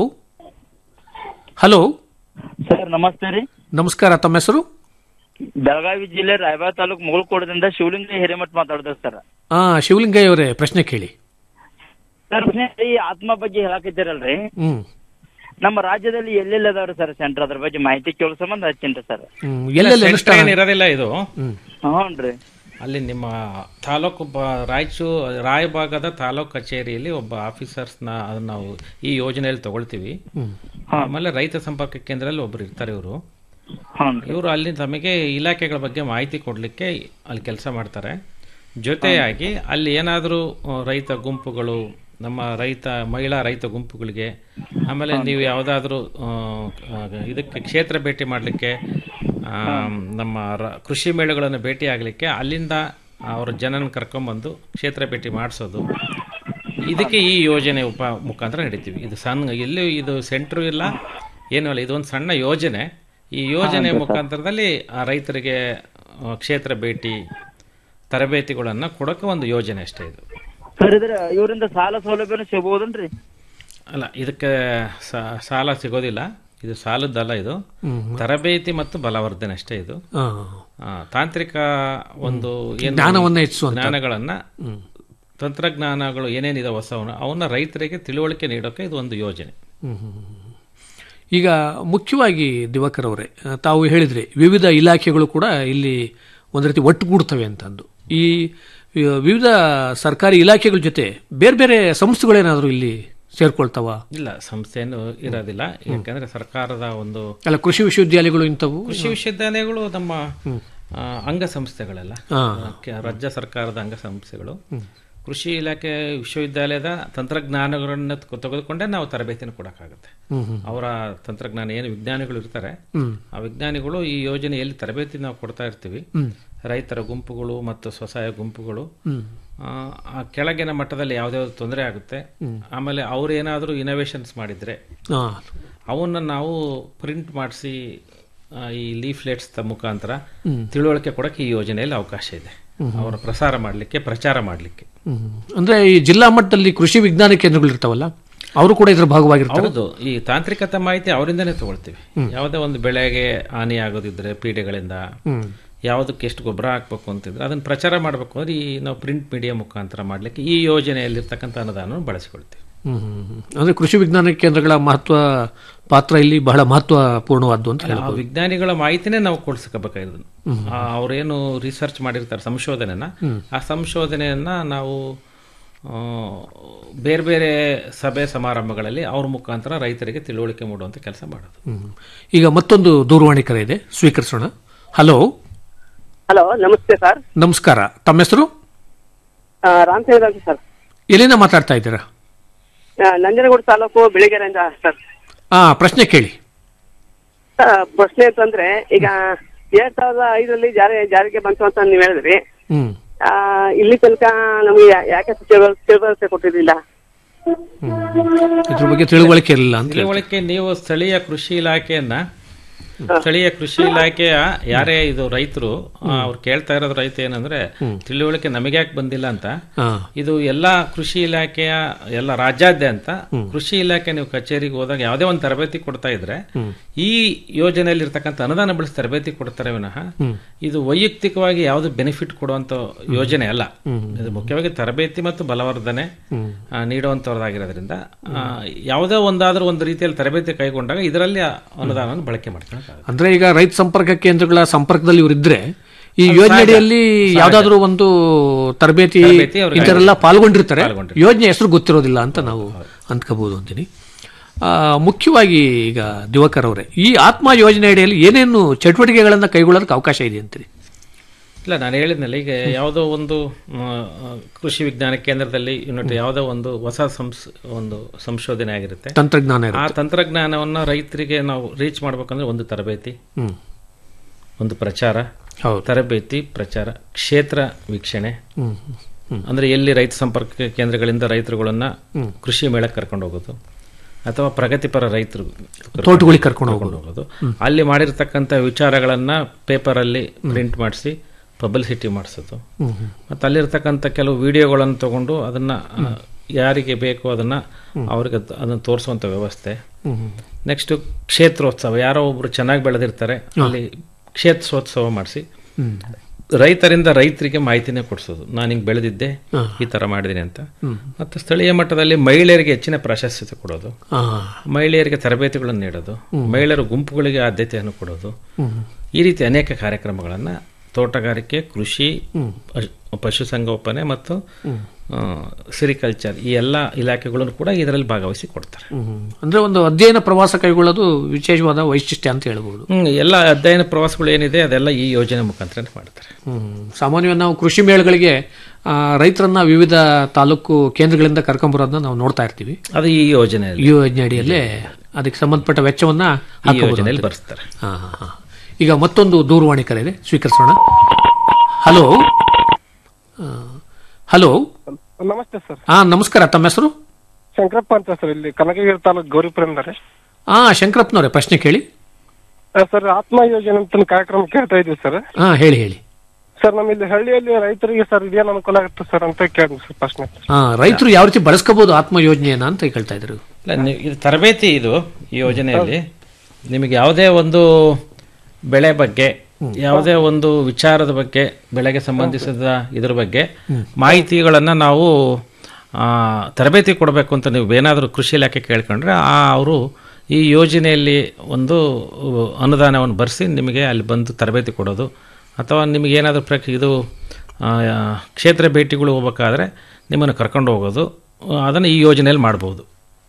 ಹಲೋ
ಸರ್ ನಮಸ್ತೆ ರೀ
ನಮಸ್ಕಾರ ತಮ್ಮ ಹೆಸರು
ಬೆಳಗಾವಿ ಜಿಲ್ಲೆ ರಾಯಬಾಗ ತಾಲೂಕು ಮುಗಳ್ಕೋಟದಿಂದ ಶಿವಲಿಂಗ ಹಿರೇಮಠ್ ಮಾತಾಡ್ತಾರೆ ಸರ್
ಆ ಶಿವಲಿಂಗಯ್ಯ ಅವರೇ ಪ್ರಶ್ನೆ ಕೇಳಿ
ಸರ್ ಈ ಆತ್ಮ ಬಗ್ಗೆ ಹೇಳಾಕತ್ತೀರಲ್ರಿ
ಹ್ಮ್
ನಮ್ಮ ರಾಜ್ಯದಲ್ಲಿ ಎಲ್ಲೆಲ್ಲಿ ಅದಾವ್ರಿ ಸರ್ ಸೆಂಟರ್ ಅದ್ರ ಬಗ್ಗೆ ಮಾಹಿತಿ ಕೇಳೋ ಸಂಬಂಧ ಹಚ್ಚೇನ್ರಿ ಸರ್
ಹ್ಮ್, ಎಲ್ಲೆಲ್ಲಿ ಅನುಷ್ಠಾನ
ಏನ್ ಇರೋದಿಲ್ಲ ಇದು
ಹ್ಞೂನ್ರಿ
ಅಲ್ಲಿ ನಿಮ್ಮ ತಾಲೂಕು ಬ- ರಾಯಚೂರು ರಾಯಭಾಗದ ತಾಲೂಕು ಕಚೇರಿಯಲ್ಲಿ ಒಬ್ಬ ಆಫೀಸರ್ಸ್ನ ಅದನ್ನ ನಾವು ಈ ಯೋಜನೆಯಲ್ಲಿ ತಗೊಳ್ತೀವಿ ಆಮೇಲೆ ರೈತ ಸಂಪರ್ಕ ಕೇಂದ್ರದಲ್ಲಿ ಒಬ್ರು ಇರ್ತಾರೆ ಇವರು
ಹ್ಞೂನ್ರಿ
ಇವರು ಅಲ್ಲಿ ತಮಗೆ ಇಲಾಖೆಗಳ ಬಗ್ಗೆ ಮಾಹಿತಿ ಕೊಡಲಿಕ್ಕೆ ಅಲ್ಲಿ ಕೆಲಸ ಮಾಡ್ತಾರೆ ಜೊತೆಯಾಗಿ ಅಲ್ಲಿ ಏನಾದರೂ ರೈತ ಗುಂಪುಗಳು ನಮ್ಮ ರೈತ ಮಹಿಳಾ ರೈತ ಗುಂಪುಗಳಿಗೆ ಆಮೇಲೆ ನೀವು ಯಾವುದಾದ್ರೂ ಇದಕ್ಕೆ ಕ್ಷೇತ್ರ ಭೇಟಿ ಮಾಡಲಿಕ್ಕೆ ನಮ್ಮ ರ- ಕೃಷಿ ಮೇಳಗಳನ್ನು ಭೇಟಿ ಆಗಲಿಕ್ಕೆ ಅಲ್ಲಿಂದ ಅವರ ಜನನ ಕರ್ಕೊಂಬಂದು ಕ್ಷೇತ್ರ ಭೇಟಿ ಮಾಡಿಸೋದು ಇದಕ್ಕೆ ಈ ಯೋಜನೆ ಉಪ ಮುಖಾಂತರ ನಡೀತೀವಿ ಇದು ಸಣ್ಣ ಎಲ್ಲೂ ಇದು ಸೆಂಟ್ರು ಇಲ್ಲ ಏನೂ ಇಲ್ಲ ಇದೊಂದು ಸಣ್ಣ ಯೋಜನೆ ಈ ಯೋಜನೆ ಮುಖಾಂತರದಲ್ಲಿ ಆ ರೈತರಿಗೆ ಆ, ಕ್ಷೇತ್ರ ಭೇಟಿ ತರಬೇತಿಗಳನ್ನು ಕೊಡೋಕೆ ಒಂದು ಯೋಜನೆ ಅಷ್ಟೇ ಇದು
ಸರ್ ಇದ್ರ ಇವರಿಂದ ಸಾಲ ಸೌಲಭ್ಯನು ಸಿಗಬಹುದನ್ರಿ
ಅಲ್ಲ ಇದಕ್ಕೆ ಸಾ- ಸಾಲ ಸಿಗೋದಿಲ್ಲ ಇದು ಸಾಲದ್ದಲ್ಲ ಇದು ತರಬೇತಿ ಮತ್ತು ಬಲವರ್ಧನೆ ಅಷ್ಟೇ ಇದು
ಆ,
ಆ, ತಾಂತ್ರಿಕ ಒಂದು ಏನು
ಜ್ಞಾನವನ್ನ ಹೆಚ್ಚಿಸುವಂತ
ಜ್ಞಾನಗಳನ್ನ ತಂತ್ರಜ್ಞಾನಗಳು ಏನೇನಿದೆ ಹೊಸವನ್ನ ಅವನ್ನ ರೈತರಿಗೆ ತಿಳುವಳಿಕೆ ನೀಡೋಕೆ ಇದು ಒಂದು ಯೋಜನೆ
ಈಗ ಮುಖ್ಯವಾಗಿ ದಿವಾಕರ್ ಅವರೇ ಆ, ತಾವು ಹೇಳಿದ್ರಿ ವಿವಿಧ ಇಲಾಖೆಗಳು ಕೂಡ ಇಲ್ಲಿ ಒಂದ್ ರೀತಿ ಒಟ್ಟುಗೂಡ್ತವೆ ಅಂತಂದು ಈ ಈ ವಿವಿಧ ಸರ್ಕಾರಿ ಇಲಾಖೆಗಳ ಜೊತೆ ಬೇರೆ ಬೇರೆ ಸಂಸ್ಥೆಗಳೇನಾದರೂ ಇಲ್ಲಿ ಸೇರ್ಕೊಳ್ತಾವ
ಇಲ್ಲ ಸಂಸ್ಥೆಯನ್ನು ಇರೋದಿಲ್ಲ ಯಾಕಂದ್ರೆ ಸರ್ಕಾರದ ಒಂದು
ಅಲ್ಲ ಕೃಷಿ ವಿಶ್ವವಿದ್ಯಾಲಯಗಳು ಇಂಥವು
ಕೃಷಿ ವಿಶ್ವವಿದ್ಯಾಲಯಗಳು ನಮ್ಮ ಆ, ಅಂಗಸಂಸ್ಥೆಗಳೆಲ್ಲ
ಹಾ.
ಕೆ- ರಾಜ್ಯ ಸರ್ಕಾರದ ಅಂಗಸಂಸ್ಥೆಗಳು ಕೃಷಿ ಇಲಾಖೆ ವಿಶ್ವವಿದ್ಯಾಲಯದ ತಂತ್ರಜ್ಞಾನಗಳನ್ನು ತ- ತೆಗೆದುಕೊಂಡೇ ನಾವು ತರಬೇತಿಯನ್ನು ಕೊಡೋಕ್ಕಾಗುತ್ತೆ ಅವರ ತಂತ್ರಜ್ಞಾನ ಏನು ವಿಜ್ಞಾನಿಗಳು ಇರ್ತಾರೆ ಆ ವಿಜ್ಞಾನಿಗಳು ಈ ಯೋಜನೆಯಲ್ಲಿ ತರಬೇತಿ ನಾವು ಕೊಡ್ತಾ ಇರ್ತೀವಿ ರೈತರ ಗುಂಪುಗಳು ಮತ್ತು ಸ್ವಸಹಾಯ ಗುಂಪುಗಳು ಆ, ಆ ಕೆಳಗಿನ ಮಟ್ಟದಲ್ಲಿ ಯಾವುದ್ಯಾವ್ದು ತೊಂದರೆ ಆಗುತ್ತೆ ಆಮೇಲೆ ಅವ್ರು ಏನಾದರೂ ಇನೋವೇಷನ್ಸ್ ಮಾಡಿದ್ರೆ
ಹಾ
ಅವನ್ನ ನಾವು ಪ್ರಿಂಟ್ ಮಾಡಿಸಿ ಈ ಲೀಫ್ಲೆಟ್ಸ್ ಮುಖಾಂತರ ತಿಳುವಳಿಕೆ ಕೊಡಕ್ಕೆ ಈ ಯೋಜನೆಯಲ್ಲಿ ಅವಕಾಶ ಇದೆ ಅವರ ಪ್ರಸಾರ ಮಾಡಲಿಕ್ಕೆ ಪ್ರಚಾರ ಮಾಡಲಿಕ್ಕೆ
ಹ್ಮ್. ಅಂದ್ರೆ ಈ ಜಿಲ್ಲಾ ಮಟ್ಟದಲ್ಲಿ ಕೃಷಿ ವಿಜ್ಞಾನ ಕೇಂದ್ರಗಳು ಇರ್ತಾವಲ್ಲ ಅವರು ಕೂಡ ಇದ್ರ ಭಾಗವಾಗಿರ್ತಾರೆ
ಹೌದು ಈ ತಾಂತ್ರಿಕತೆ ಮಾಹಿತಿ ಅವರಿಂದನೇ ತಗೊಳ್ತೀವಿ ಯಾವುದೇ ಒಂದು ಬೆಳೆಗೆ ಹಾನಿ ಆಗೋದಿದ್ರೆ ಪೀಡೆಗಳಿಂದ ಯಾವುದಕ್ಕೆ ಎಷ್ಟು ಗೊಬ್ಬರ ಹಾಕ್ಬೇಕು ಅಂತಿದ್ರೆ ಅದನ್ನ ಪ್ರಚಾರ ಮಾಡಬೇಕು ಅಂದ್ರೆ ಈ ನಾವು ಪ್ರಿಂಟ್ ಮೀಡಿಯಾ ಮುಖಾಂತರ ಮಾಡಲಿಕ್ಕೆ ಈ ಯೋಜನೆಯಲ್ಲಿರ್ತಕ್ಕಂಥ ಅನುದಾನವನ್ನು ಬಳಸಿಕೊಳ್ತೀವಿ
ಹ್ಮ್, ಹ್ಮ್, ಹ್ಮ್. ಅಂದ್ರೆ ಕೃಷಿ ವಿಜ್ಞಾನ ಕೇಂದ್ರಗಳ ಮಹತ್ವ ಪಾತ್ರ ಇಲ್ಲಿ ಬಹಳ ಮಹತ್ವಪೂರ್ಣವಾದ್ದು ಅಂತ ಹೇಳಿ
ಆ ವಿಜ್ಞಾನಿಗಳ ಮಾಹಿತಿನೇ ನಾವು ಕೊಡ್ಸ್ಕೋಬೇಕಾಗಿರೋದು ಅವರೇನು ರಿಸರ್ಚ್ ಮಾಡಿರ್ತಾರೆ ಸಂಶೋಧನೆನ ಆ ಸಂಶೋಧನೆಯನ್ನ ನಾವು ಆ, ಬೇರೆ ಬೇರೆ ಸಭೆ ಸಮಾರಂಭಗಳಲ್ಲಿ ಅವ್ರ ಮುಖಾಂತರ ರೈತರಿಗೆ ತಿಳುವಳಿಕೆ ಮೂಡುವಂತ ಕೆಲಸ ಮಾಡೋದು
ಹ್ಮ್. ಈಗ ಮತ್ತೊಂದು ದೂರವಾಣಿ ಕರೆ ಇದೆ ಸ್ವೀಕರಿಸೋಣ ಹಲೋ
ಹಲೋ ನಮಸ್ತೆ ಸರ್
ನಮಸ್ಕಾರ ತಮ್ಮ ಹೆಸರು
ರಾಮಚಂದ್ರ ಅಂತ ಸರ್
ಎಲ್ಲಿಂದ ಮಾತಾಡ್ತಾ ಇದ್ದೀರಾ
ಆ, ನಂಜನಗೂಡು ತಾಲೂಕು ಬೆಳಿಗೆರೆಯಿಂದ ಸರ್
ಆ ಪ್ರಶ್ನೆ ಕೇಳಿ
ಆ, ಪ್ರಶ್ನೆ ಅಂತಂದ್ರೆ ಈಗ ಎರಡ್ ಸಾವಿರದ ಐದರಲ್ಲಿ ಜಾರಿ ಜಾರಿಗೆ ಬಂತು ಅಂತ ನೀವು ಹೇಳಿದ್ರಿ
ಹ್ಮ್
ಆ, ಇಲ್ಲಿ ತನಕ ನಮಗೆ ಯಾ- ಯಾಕೆ ತಿಳುವಳ- ತಿಳುವಳಿಕೆ ಕೊಟ್ಟಿರಲಿಲ್ಲ
ಇದ್ರ ಬಗ್ಗೆ ತಿಳುವಳಿಕೆ ಇರಲಿಲ್ಲ ಅಂತ ಹೇಳಿ.
ತಿಳುವಳಿಕೆ ನೀವು ಸ್ಥಳೀಯ ಕೃಷಿ ಇಲಾಖೆಯನ್ನ ಸ್ಥಳೀಯ ಕೃಷಿ ಇಲಾಖೆಯ ಯಾರೇ ಇದು ರೈತರು ಅವ್ರು ಕೇಳ್ತಾ ಇರೋದು ರೈತ ಏನಂದ್ರೆ ತಿಳುವಳಿಕೆ ನಮಗೆ ಯಾಕೆ ಬಂದಿಲ್ಲ ಅಂತ
ಹಾ
ಇದು ಎಲ್ಲಾ ಕೃಷಿ ಇಲಾಖೆಯ ಎಲ್ಲ ರಾಜ್ಯಾದ್ಯಂತ ಕೃಷಿ ಇಲಾಖೆ ನೀವು ಕಚೇರಿಗೆ ಹೋದಾಗ ಯಾವುದೇ ಒಂದು ತರಬೇತಿ ಕೊಡ್ತಾ ಇದ್ರೆ ಈ ಯೋಜನೆಯಲ್ಲಿ ಇರ್ತಕ್ಕಂಥ ಅನುದಾನ ಬಳಸಿ ತರಬೇತಿ ಕೊಡ್ತಾರೆ ವಿನಃ ಇದು ವೈಯಕ್ತಿಕವಾಗಿ ಯಾವುದು ಬೆನಿಫಿಟ್ ಕೊಡುವಂತ ಯೋಜನೆ ಅಲ್ಲ ಇದು ಮುಖ್ಯವಾಗಿ ತರಬೇತಿ ಮತ್ತು ಬಲವರ್ಧನೆ ಆ, ನೀಡುವಂತವ್ರದ್ದಾಗಿರೋದ್ರಿಂದ ಆ, ಯಾವುದೇ ಒಂದಾದ್ರೂ ಒಂದು ರೀತಿಯಲ್ಲಿ ತರಬೇತಿ ಕೈಗೊಂಡಾಗ ಇದರಲ್ಲಿ ಆ ಅನುದಾನವನ್ನು ಬಳಕೆ ಮಾಡ್ತಾರೆ
ಅಂದ್ರೆ ಈಗ ರೈತ ಸಂಪರ್ಕ ಕೇಂದ್ರಗಳ ಸಂಪರ್ಕದಲ್ಲಿ ಇವರಿದ್ರೆ ಈ ಯೋಜನೆಯಲ್ಲಿ ಯಾವ್ದಾದ್ರು ಒಂದು ತರಬೇತಿ
ತರಬೇತಿ ಅವ್ರಿಗೆ
ಇಂಥವರೆಲ್ಲ ಪಾಲ್ಗೊಂಡಿರ್ತಾರೆ
ಪಾಲ್ಗೊಂಡಿರ್ತಾರೆ.
ಯೋಜನೆ ಹೆಸರು ಗೊತ್ತಿರೋದಿಲ್ಲ ಅಂತ ನಾವು ಅಂದ್ಕೋಬಹುದು ಅಂತೀನಿ ಆ, ಮುಖ್ಯವಾಗಿ ಈಗ ದಿವಾಕರ್ ಅವರೇ ಈ ಆತ್ಮ ಯೋಜನೆ ಅಡಿಯಲ್ಲಿ ಏನೇನು ಚಟುವಟಿಕೆಗಳನ್ನ ಕೈಗೊಳ್ಳೋದಕ್ಕೆ ಅವಕಾಶ ಇದೆ ಅಂತೀರಿ
ಇಲ್ಲ ನಾನು ಹೇಳಿದ್ನಲ್ಲ ಈಗ ಯಾವುದೋ ಒಂದು ಆ, ಆ, ಕೃಷಿ ವಿಜ್ಞಾನ ಕೇಂದ್ರದಲ್ಲಿ ಯೂನಿಟ್ ಯಾವುದೋ ಒಂದು ಹೊಸ ಸಂಸ್ ಒಂದು ಸಂಶೋಧನೆ ಆಗಿರುತ್ತೆ
ತಂತ್ರಜ್ಞಾನ
ಆ
ಇರುತ್ತೆ.
ತಂತ್ರಜ್ಞಾನವನ್ನ ರೈತರಿಗೆ ನಾವು ರೀಚ್ ಮಾಡ್ಬೇಕಂದ್ರೆ ಒಂದು ತರಬೇತಿ
ಹ್ಮ್
ಒಂದು ಪ್ರಚಾರ
ಹೌದು
ತರಬೇತಿ ಪ್ರಚಾರ ಕ್ಷೇತ್ರ ವೀಕ್ಷಣೆ
ಹ್ಮ್ ಹ್ಮ್
ಅಂದ್ರೆ ಎಲ್ಲಿ ರೈತ ಸಂಪರ್ಕ ಕೇಂದ್ರಗಳಿಂದ ರೈತರುಗಳನ್ನ ಕೃಷಿ ಮೇಳಕ್ಕೆ ಕರ್ಕೊಂಡು ಹೋಗೋದು ಅಥವಾ ಪ್ರಗತಿಪರ ರೈತರು
ತೋಟಗಳಿಗೆ ಕರ್ಕೊಂಡು ಹೋಗೋದು
ಹೋಗೋದು ಅಲ್ಲಿ ಮಾಡಿರ್ತಕ್ಕಂಥ ವಿಚಾರಗಳನ್ನ ಪೇಪರಲ್ಲಿ ಪ್ರಿಂಟ್ ಮಾಡಿಸಿ ಪಬ್ಲಿಸಿಟಿ ಮಾಡಿಸೋದು
ಹ್ಮ್ ಹ್ಮ್
ಮತ್ತು ಅಲ್ಲಿರ್ತಕ್ಕಂಥ ಕೆಲವು ವಿಡಿಯೋಗಳನ್ನು ತಗೊಂಡು ಅದನ್ನ ಆ, ಯಾರಿಗೆ ಬೇಕು ಅದನ್ನ ಅವ್ರಿಗೆ ಅದ್- ಅದನ್ನ ತೋರಿಸುವಂತ ವ್ಯವಸ್ಥೆ
ಹ್ಮ್ ಹ್ಮ್
ನೆಕ್ಸ್ಟ್ ಕ್ಷೇತ್ರೋತ್ಸವ ಯಾರೋ ಒಬ್ರು ಚೆನ್ನಾಗಿ ಬೆಳೆದಿರ್ತಾರೆ ಅಲ್ಲಿ ಕ್ಷೇತ್ರೋತ್ಸವ ಮಾಡಿಸಿ
ಹ್ಮ್
ರೈತರಿಂದ ರೈತರಿಗೆ ಮಾಹಿತಿನೇ ಕೊಡಿಸೋದು ನಾನು ಹಿಂಗೆ ಬೆಳೆದಿದ್ದೆ ಈ ತರ ಮಾಡಿದ್ದೀನಿ ಅಂತ ಮತ್ತು ಸ್ಥಳೀಯ ಮಟ್ಟದಲ್ಲಿ ಮಹಿಳೆಯರಿಗೆ ಹೆಚ್ಚಿನ ಪ್ರಾಶಸ್ತ್ಯತೆ ಕೊಡೋದು
ಆ,
ಮಹಿಳೆಯರಿಗೆ ತರಬೇತಿಗಳನ್ನು ನೀಡೋದು ಮಹಿಳೆಯರ ಗುಂಪುಗಳಿಗೆ ಆದ್ಯತೆಯನ್ನು ಕೊಡೋದು
ಹ್ಮ್
ಈ ರೀತಿ ಅನೇಕ ಕಾರ್ಯಕ್ರಮಗಳನ್ನು ತೋಟಗಾರಿಕೆ ಕೃಷಿ ಪಶು- ಪಶುಸಂಗೋಪನೆ ಮತ್ತು ಸಿರಿಕಲ್ಚರ್ ಈ ಎಲ್ಲ ಇಲಾಖೆಗಳನ್ನು ಕೂಡ ಇದರಲ್ಲಿ ಭಾಗವಹಿಸಿ ಕೊಡ್ತಾರೆ
ಹ್ಮ್. ಅಂದ್ರೆ ಒಂದು ಅಧ್ಯಯನ ಪ್ರವಾಸ ಕೈಗೊಳ್ಳೋದು ವಿಶೇಷವಾದ ವೈಶಿಷ್ಟ್ಯ ಅಂತ ಹೇಳ್ಬೋದು
ಹ್ಮ್, ಎಲ್ಲ ಅಧ್ಯಯನ ಪ್ರವಾಸಗಳು ಏನಿದೆ ಅದೆಲ್ಲ ಈ ಯೋಜನೆ ಮುಖಾಂತರ ಮಾಡ್ತಾರೆ
ಹ್ಮ್. ಸಾಮಾನ್ಯವಾಗಿ ನಾವು ಕೃಷಿ ಮೇಳಗಳಿಗೆ ಆ, ರೈತರನ್ನ ವಿವಿಧ ತಾಲೂಕು ಕೇಂದ್ರಗಳಿಂದ ಕರ್ಕೊಂಬರೋದನ್ನ ನಾವು ನೋಡ್ತಾ ಇರ್ತೀವಿ
ಅದು ಈ ಯೋಜನೆಯಲ್ಲಿ
ಈ ಯೋಜನೆ ಅಡಿಯಲ್ಲೇ ಅದಕ್ಕೆ ಸಂಬಂಧಪಟ್ಟ ವೆಚ್ಚವನ್ನ
ಈ
ಹಾಕಬಹುದು
ಯೋಜನೆಯಲ್ಲಿ
ಅಂತ.
ಬರ್ಸ್ತಾರೆ
ಹಾ, ಹಾ, ಹಾ. ಈಗ ಮತ್ತೊಂದು ದೂರವಾಣಿ ಕರೆ ಇದೆ ಸ್ವೀಕರಿಸೋಣ ಹಲೋ ಆ, ಹಲೋ
ನಮಸ್ತೆ ಸರ್
ಹಾ ನಮಸ್ಕಾರ ತಮ್ಮ ಹೆಸರು
ಶಂಕರಪ್ಪ ಅಂತ ಸರ್ ಇಲ್ಲಿ ಕನಕಗಿರಿ ತಾಲೂಕು ಗೌರಿಪುರದಿಂದ ರೀ
ಹಾ ಶಂಕರಪ್ಪನವರೇ ಪ್ರಶ್ನೆ ಕೇಳಿ
ಆ, ಸರ್ ಆತ್ಮ ಯೋಜನೆ ಅಂತ ಒಂದು ಕಾರ್ಯಕ್ರಮ ಕೇಳ್ತಾ ಇದ್ವಿ ಸರ್
ಹಾ ಹೇಳಿ ಹೇಳಿ
ಸರ್ ನಮ್ಮ ಇಲ್ಲಿ ಹಳ್ಳಿಯಲ್ಲಿ ರೈತರಿಗೆ ಸರ್ ಇದೇನು ಅನುಕೂಲ ಆಗುತ್ತೆ ಸರ್ ಅಂತ ಕೇಳಿದ್ವಿ ಸರ್ ಪ್ರಶ್ನೆ
ಹಾ ರೈತರು ಯಾವ ರೀತಿ ಬಳಸ್ಕೋಬಹುದು ಆತ್ಮ ಯೋಜನೆಯನ್ನ ಅಂತ ಕೇಳ್ತಾ ಇದ್ರು
ಇಲ್ಲ ನೀವು ಇದು ತರಬೇತಿ ಇದು ಈ ಯೋಜನೆಯಲ್ಲಿ ನಿಮಗೆ ಯಾವುದೇ ಒಂದು ಬೆಳೆ ಬಗ್ಗೆ ಯಾವುದೇ ಒಂದು ವಿಚಾರದ ಬಗ್ಗೆ ಬೆಳೆಗೆ ಸಂಬಂಧಿಸಿದ ಇದ್ರ ಬಗ್ಗೆ ಮಾಹಿತಿಗಳನ್ನು ನಾವು ಆ, ತರಬೇತಿ ಕೊಡಬೇಕು ಅಂತ ನೀವು ಏನಾದರೂ ಕೃಷಿ ಇಲಾಖೆ ಕೇಳ್ಕೊಂಡ್ರೆ ಆ ಅವರು ಈ ಯೋಜನೆಯಲ್ಲಿ ಒಂದು ಅನುದಾನವನ್ನು ಬರೆಸಿ ನಿಮಗೆ ಅಲ್ಲಿ ಬಂದು ತರಬೇತಿ ಕೊಡೋದು ಅಥವಾ ನಿಮಗೆ ಏನಾದರೂ ಪ್ರಕ್ ಇದು ಆ, ಕ್ಷೇತ್ರ ಭೇಟಿಗಳು ಹೋಗ್ಬೇಕಾದ್ರೆ ನಿಮ್ಮನ್ನು ಕರ್ಕೊಂಡು ಹೋಗೋದು ಅದನ್ನು ಈ ಯೋಜನೆಯಲ್ಲಿ ಮಾಡ್ಬೋದು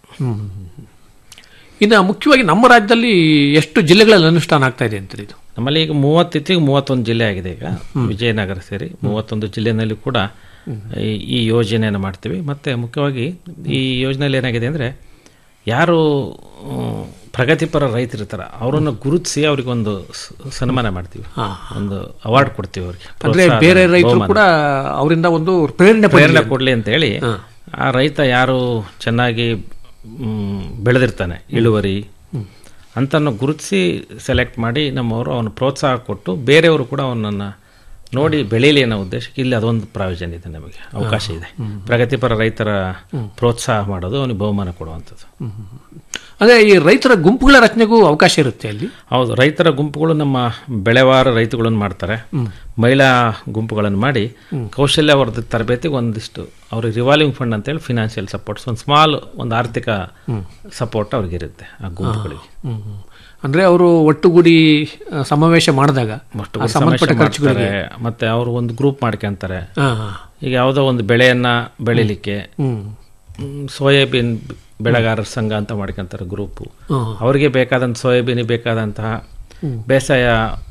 ಇನ್ನು ಮುಖ್ಯವಾಗಿ ನಮ್ಮ ರಾಜ್ಯದಲ್ಲಿ ಎಷ್ಟು ಜಿಲ್ಲೆಗಳಲ್ಲಿ ಅನುಷ್ಠಾನ ಆಗ್ತಾ ಇದೆ ಅಂತೀರಿ ಇದು
ನಮ್ಮಲ್ಲಿ ಈಗ ಮೂವತ್ತಿತ್ತಿಗೆ ಮೂವತ್ತೊಂದು ಜಿಲ್ಲೆ ಆಗಿದೆ ಈಗ ವಿಜಯನಗರ ಸೇರಿ ಮೂವತ್ತೊಂದು ಜಿಲ್ಲೆನಲ್ಲಿ ಕೂಡ ಈ- ಈ ಯೋಜನೆಯನ್ನು ಮಾಡ್ತೀವಿ ಮತ್ತು ಮುಖ್ಯವಾಗಿ ಈ ಯೋಜನೆಯಲ್ಲಿ ಏನಾಗಿದೆ ಅಂದರೆ ಯಾರು ಆ, ಪ್ರಗತಿಪರ ರೈತರಿರ್ತಾರೆ ಅವರನ್ನು ಗುರುತಿಸಿ ಅವ್ರಿಗೆ ಒಂದು ಸ- ಸನ್ಮಾನ ಮಾಡ್ತೀವಿ ಒಂದು ಅವಾರ್ಡ್ ಕೊಡ್ತೀವಿ ಅವ್ರಿಗೆ
ಅಂದ್ರೆ
ಪ್ರೋತ್ಸಾಹ,
ಬೇರೆ ರೈತರು
ಬಹುಮಾನ.
ಕೂಡ ಅವರಿಂದ ಒಂದು ಪ್ರೇರಣೆ
ಪ್ರೇರಣೆ
ಪಡೆಯಲಿ.
ಕೊಡಲಿ ಅಂತ ಹೇಳಿ ಆ ರೈತ ಯಾರು ಚೆನ್ನಾಗಿ ಮ್, ಬೆಳೆದಿರ್ತಾನೆ ಇಳುವರಿ ಅಂತನ್ನು ಗುರುತಿಸಿ ಸೆಲೆಕ್ಟ್ ಮಾಡಿ ನಮ್ಮವರು ಅವನು ಪ್ರೋತ್ಸಾಹ ಕೊಟ್ಟು ಬೇರೆಯವರು ಕೂಡ ಅವನನ್ನು ನೋಡಿ ಬೆಳೀಲಿ ಅನ್ನೋ ಉದ್ದೇಶಕ್ಕೆ ಇಲ್ಲಿ ಅದೊಂದು ಪ್ರಾವಿಷನ್ ಇದೆ ನಮಗೆ ಅವಕಾಶ ಇದೆ ಪ್ರಗತಿಪರ ರೈತರ ಪ್ರೋತ್ಸಾಹ ಮಾಡೋದು ಅವನಿಗೆ ಬಹುಮಾನ ಕೊಡುವಂಥದ್ದು
ಅಂದ್ರೆ ಈ ರೈತರ ಗುಂಪುಗಳ ರಚನೆಗೂ ಅವಕಾಶ ಇರುತ್ತೆ ಅಲ್ಲಿ
ಹೌದು ರೈತರ ಗುಂಪುಗಳು ನಮ್ಮ ಬೆಳೆವಾರ ರೈತುಗಳನ್ನು ಮಾಡ್ತಾರೆ ಮಹಿಳಾ ಗುಂಪುಗಳನ್ನು ಮಾಡಿ ಕೌಶಲ್ಯವರ್ಧಕ ತರಬೇತಿಗೆ ಒಂದಿಷ್ಟು ಅವ್ರಿಗೆ ರಿವಾಲ್ವಿಂಗ್ ಫಂಡ್ ಅಂತೇಳಿ ಫಿನಾನ್ಷಿಯಲ್ ಸಪೋರ್ಟ್ಸ್ ಒಂದು ಸ್ಮಾಲ್ ಒಂದು ಆರ್ಥಿಕ ಸಪೋರ್ಟ್ ಅವ್ರಿಗೆ ಇರುತ್ತೆ ಆ ಗುಂಪುಗಳಿಗೆ
ಹ್ಮ್. ಅಂದ್ರೆ ಅವರು ಒಟ್ಟುಗೂಡಿ ಆ, ಸಮಾವೇಶ ಮಾಡಿದಾಗ
ಅಷ್ಟು
ಆ ಸಂಬಂಧಪಟ್ಟ
ಸಮಸ್ಯೆ
ಖರ್ಚುಗಳಿಗೆ
ಮಾಡ್ತಾರೆ. ಮತ್ತೆ ಅವರು ಒಂದು ಗ್ರೂಪ್ ಮಾಡ್ಕೊಂತಾರೆ
ಹಾ, ಹಾ.
ಈಗ ಯಾವುದೋ ಒಂದು ಬೆಳೆಯನ್ನ ಬೆಳಿಲಿಕ್ಕೆ
ಹ್ಮ್.
ಮ್, ಸೋಯಾಬೀನ್ ಬೆಳೆಗಾರರ ಸಂಘ ಅಂತ ಮಾಡ್ಕೊಂತಾರೆ ಗ್ರೂಪು
ಹ್ಮ್.
ಅವರಿಗೆ ಬೇಕಾದಂಥ ಸೋಯಾಬೀನಿಗೆ ಬೇಕಾದಂತಹ ಬೇಸಾಯ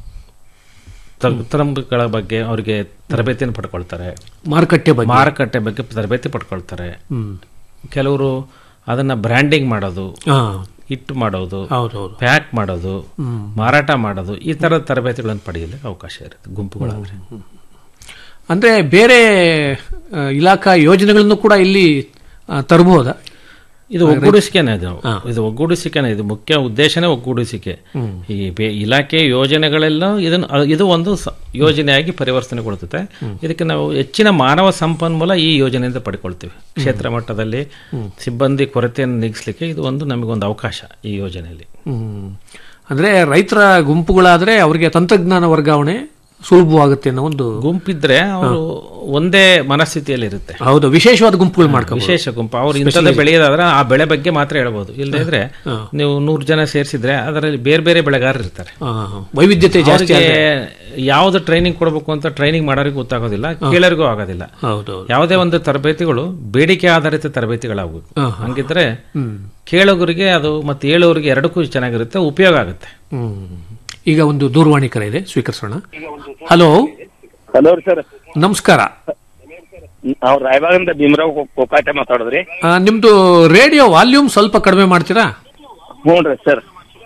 ತ- ತರಂಬುಗಳ ಬಗ್ಗೆ ಅವರಿಗೆ ತರಬೇತಿಯನ್ನು ಪಡ್ಕೊಳ್ತಾರೆ
ಮಾರುಕಟ್ಟೆ ಬಗ್ಗೆ
ಮಾರುಕಟ್ಟೆ ಬಗ್ಗೆ ತರಬೇತಿ ಪಡ್ಕೊಳ್ತಾರೆ
ಹ್ಮ್.
ಕೆಲವರು ಅದನ್ನ ಬ್ರ್ಯಾಂಡಿಂಗ್ ಮಾಡೋದು
ಹಾ.
ಹಿಟ್ಟು ಮಾಡೋದು
ಹೌದೌದು
ಪ್ಯಾಕ್ ಮಾಡೋದು ಮಾರಾಟ ಮಾಡೋದು ಈ ಥರದ ತರಬೇತಿಗಳನ್ನು ಪಡೆಯಲಿಕ್ಕೆ ಅವಕಾಶ ಇರುತ್ತೆ ಗುಂಪುಗಳಾದ್ರೆ
ಅಂದ್ರೆ ಬೇರೆ ಆ, ಇಲಾಖಾ ಯೋಜನೆಗಳನ್ನು ಕೂಡ ಇಲ್ಲಿ ಆ, ತರಬಹುದಾ
ಇದು ಒಗ್ಗೂಡಿಸಿಕೆನೇ ಇದು ಇದು ಒಗ್ಗೂಡಿಸಿಕೆನೇ ಇದು ಮುಖ್ಯ ಉದ್ದೇಶನೇ ಒಗ್ಗೂಡಿಸಿಕೆ ಈ ಬೇ- ಇಲಾಖೆ ಯೋಜನೆಗಳೆಲ್ಲ ಇದನ್ನು ಅ- ಇದು ಒಂದು ಸ- ಯೋಜನೆಯಾಗಿ ಪರಿವರ್ತನೆಗೊಳ್ಳುತ್ತೆ ಇದಕ್ಕೆ ನಾವು ಹೆಚ್ಚಿನ ಮಾನವ ಸಂಪನ್ಮೂಲ ಈ ಯೋಜನೆಯಿಂದ ಪಡ್ಕೊಳ್ತೀವಿ ಕ್ಷೇತ್ರ ಮಟ್ಟದಲ್ಲಿ ಸಿಬ್ಬಂದಿ ಕೊರತೆಯನ್ನು ನೀಗಿಸ್ಲಿಕ್ಕೆ ಇದು ಒಂದು ನಮಗೊಂದು ಅವಕಾಶ ಈ ಯೋಜನೆಯಲ್ಲಿ
ಹ್ಮ್. ಅಂದ್ರೆ ರೈತರ ಗುಂಪುಗಳಾದ್ರೆ ಅವರಿಗೆ ತಂತ್ರಜ್ಞಾನ ವರ್ಗಾವಣೆ ಸುಲಭವಾಗುತ್ತೆ ಅನ್ನೋ ಒಂದು
ಗುಂಪಿದ್ರೆ ಅವರು ಒಂದೇ ಮನಸ್ಥಿತಿಯಲ್ಲಿ ಇರುತ್ತೆ
ಹೌದು ವಿಶೇಷವಾದ ಗುಂಪುಗಳು ಮಾಡ್ಕೋಬಹುದು
ವಿಶೇಷ ಗುಂಪು ಅವ್ರು ಇಂಥದ್ದೇ ಬೆಳೆಯೋದಾದ್ರೆ ಆ ಬೆಳೆ ಬಗ್ಗೆ ಮಾತ್ರ ಹೇಳ್ಬೋದು ಇಲ್ಲದೇ ಇದ್ರೆ ನೀವು ನೂರು ಜನ ಸೇರಿಸಿದ್ರೆ ಅದರಲ್ಲಿ ಬೇರೆ ಬೇರೆ ಬೆಳೆಗಾರರು ಇರ್ತಾರೆ
ವೈವಿಧ್ಯತೆ ಜಾಸ್ತಿ
ಅವ್ರಿಗೆ ಯಾವ್ದು ಟ್ರೈನಿಂಗ್ ಕೊಡಬೇಕು ಅಂತ ಟ್ರೈನಿಂಗ್ ಮಾಡೋರಿಗೆ ಗೊತ್ತಾಗೋದಿಲ್ಲ ಕೇಳರಿಗೂ ಆಗೋದಿಲ್ಲ
ಹೌದು
ಯಾವುದೇ ಒಂದು ತರಬೇತಿಗಳು ಬೇಡಿಕೆ ಆಧಾರಿತ ತರಬೇತಿಗಳಾಗಬೇಕು ಹಂಗಿದ್ರೆ ಕೇಳೋರಿಗೆ ಅದು ಮತ್ತೆ ಹೇಳೋರಿಗೆ ಎರಡಕ್ಕೂ ಚೆನ್ನಾಗಿರುತ್ತೆ ಉಪಯೋಗ ಆಗುತ್ತೆ
ಹ್ಮ್. ಈಗ ಒಂದು ದೂರವಾಣಿ ಕರೆ ಇದೆ ಸ್ವೀಕರಿಸೋಣ ಹಲೋ
ಹಲೋ ರೀ ಸರ್
ನಮಸ್ಕಾರ
ನಾವು ರಾಯಬಾಗಿಂದ ಭೀಮರಾವ್ ಕೊ- ಕೊಕ್ಕಾಟೆ ಮಾತಾಡೋದ್ರಿ
ಆ, ನಿಮ್ದು ರೇಡಿಯೋ ವಾಲ್ಯೂಮ್ ಸ್ವಲ್ಪ ಕಡಿಮೆ ಮಾಡ್ತೀರಾ
ಹ್ಞೂ ರೀ ಸರ್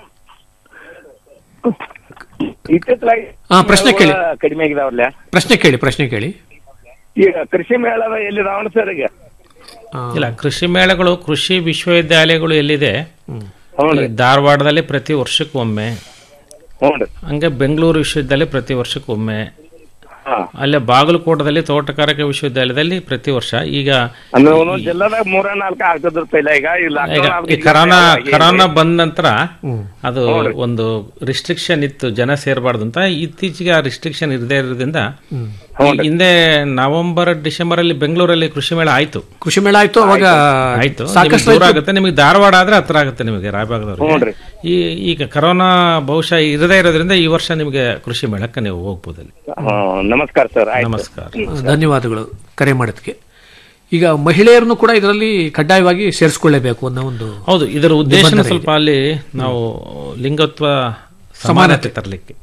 ಇತ್ತಿತ್ತಲಾಗಿ
ಹಾ, ಪ್ರಶ್ನೆ ಕೇಳಿ.
ಕಡಿಮೆ ಆಗಿದಾವಲ್ಲ
ಪ್ರಶ್ನೆ ಕೇಳಿ ಪ್ರಶ್ನೆ ಕೇಳಿ
ಈಗ ಕೃಷಿ ಮೇಳದ ಎಲ್ಲಿ ರಾವಣ ಸರ್ ಈಗ
ಇಲ್ಲ ಕೃಷಿ ಮೇಳಗಳು ಕೃಷಿ ವಿಶ್ವವಿದ್ಯಾಲಯಗಳು ಎಲ್ಲಿದೆ
ಹ್ಞೂ
ಈ ಧಾರವಾಡದಲ್ಲಿ ಪ್ರತಿ ವರ್ಷಕ್ಕೊಮ್ಮೆ
ಹ್ಞೂ ರೀ
ಹಂಗೆ ಬೆಂಗಳೂರು ವಿಶ್ವವಿದ್ಯಾಲಯ ಪ್ರತಿ ವರ್ಷಕ್ಕೊಮ್ಮೆ
ಹಾ
ಅಲ್ಲೇ ಬಾಗಲಕೋಟದಲ್ಲಿ ತೋಟಗಾರಿಕೆ ವಿಶ್ವವಿದ್ಯಾಲಯದಲ್ಲಿ ಪ್ರತಿ ವರ್ಷ ಈಗ
ಅಂದ್ರೆ ಒಂದೊಂದ್ ಜಿಲ್ಲಾದಾಗ ಮೂರ ನಾಲ್ಕು ಆಗ್ತದ್ರ ಪೈಲ ಈಗ ಈ
ಈಗ
lockdown
ಈ
ಆಗ್ಬಿಟ್ಟಿದೆ.
ಕರೋನಾ
ಹಾಗೆ
ಕರೋನಾ ಬಂದ ನಂತರ ಅದು ಒಂದು ರಿಸ್ಟ್ರಿಕ್ಷನ್ ಇತ್ತು ಜನ ಸೇರಬಾರ್ದು ಅಂತ ಇತ್ತೀಚೆಗೆ ಆ ರಿಸ್ಟ್ರಿಕ್ಷನ್ ಇರದೇ ಇರೋದ್ರಿಂದ ಈ ಹಿಂದೆ ನವೆಂಬರ್ ಡಿಸೆಂಬರ್ ಅಲ್ಲಿ ಬೆಂಗಳೂರಲ್ಲಿ ಕೃಷಿ ಮೇಳ ಆಯ್ತು
ಕೃಷಿ ಮೇಳ ಆಯ್ತು ಅವಾಗ
ಆಯ್ತು ನಿಮ್ಗೆ
ಸಾಕಷ್ಟು
ದೂರ
ರೈತರು-
ಆಗುತ್ತೆ ನಿಮಗೆ ಧಾರವಾಡ ಆದ್ರೆ ಹತ್ರ ಆಗುತ್ತೆ ನಿಮಗೆ ರಾಯಬಾಗದವ್ರಿಗೆ ಈ ಈಗ ಕರೋನಾ ಬಹುಶಃ ಇರದೇ ಇರೋದ್ರಿಂದ ಈ ವರ್ಷ ನಿಮಗೆ ಕೃಷಿ ಮೇಳಕ್ಕೆ ನೀವು ಹೋಗ್ಬೋದು ಅಲ್ಲಿ
ಹಾ, ನಮಸ್ಕಾರ ಸರ್ ಆಯ್ತು
ನಮಸ್ಕಾರ
ಧನ್ಯವಾದಗಳು ಕರೆ ಮಾಡೋದಕ್ಕೆ ಈಗ ಮಹಿಳೆಯರನ್ನು ಕೂಡ ಇದರಲ್ಲಿ ಕಡ್ಡಾಯವಾಗಿ ಸೇರಿಸಿಕೊಳ್ಳಬೇಕು ಅನ್ನೋ ಒಂದು
ಹೌದು ಇದರ ಉದ್ದೇಶ ಸ್ವಲ್ಪ ಅಲ್ಲಿ ನಾವು ಲಿಂಗತ್ವ ಸಮಾನತೆ ತರಲಿಕ್ಕೆ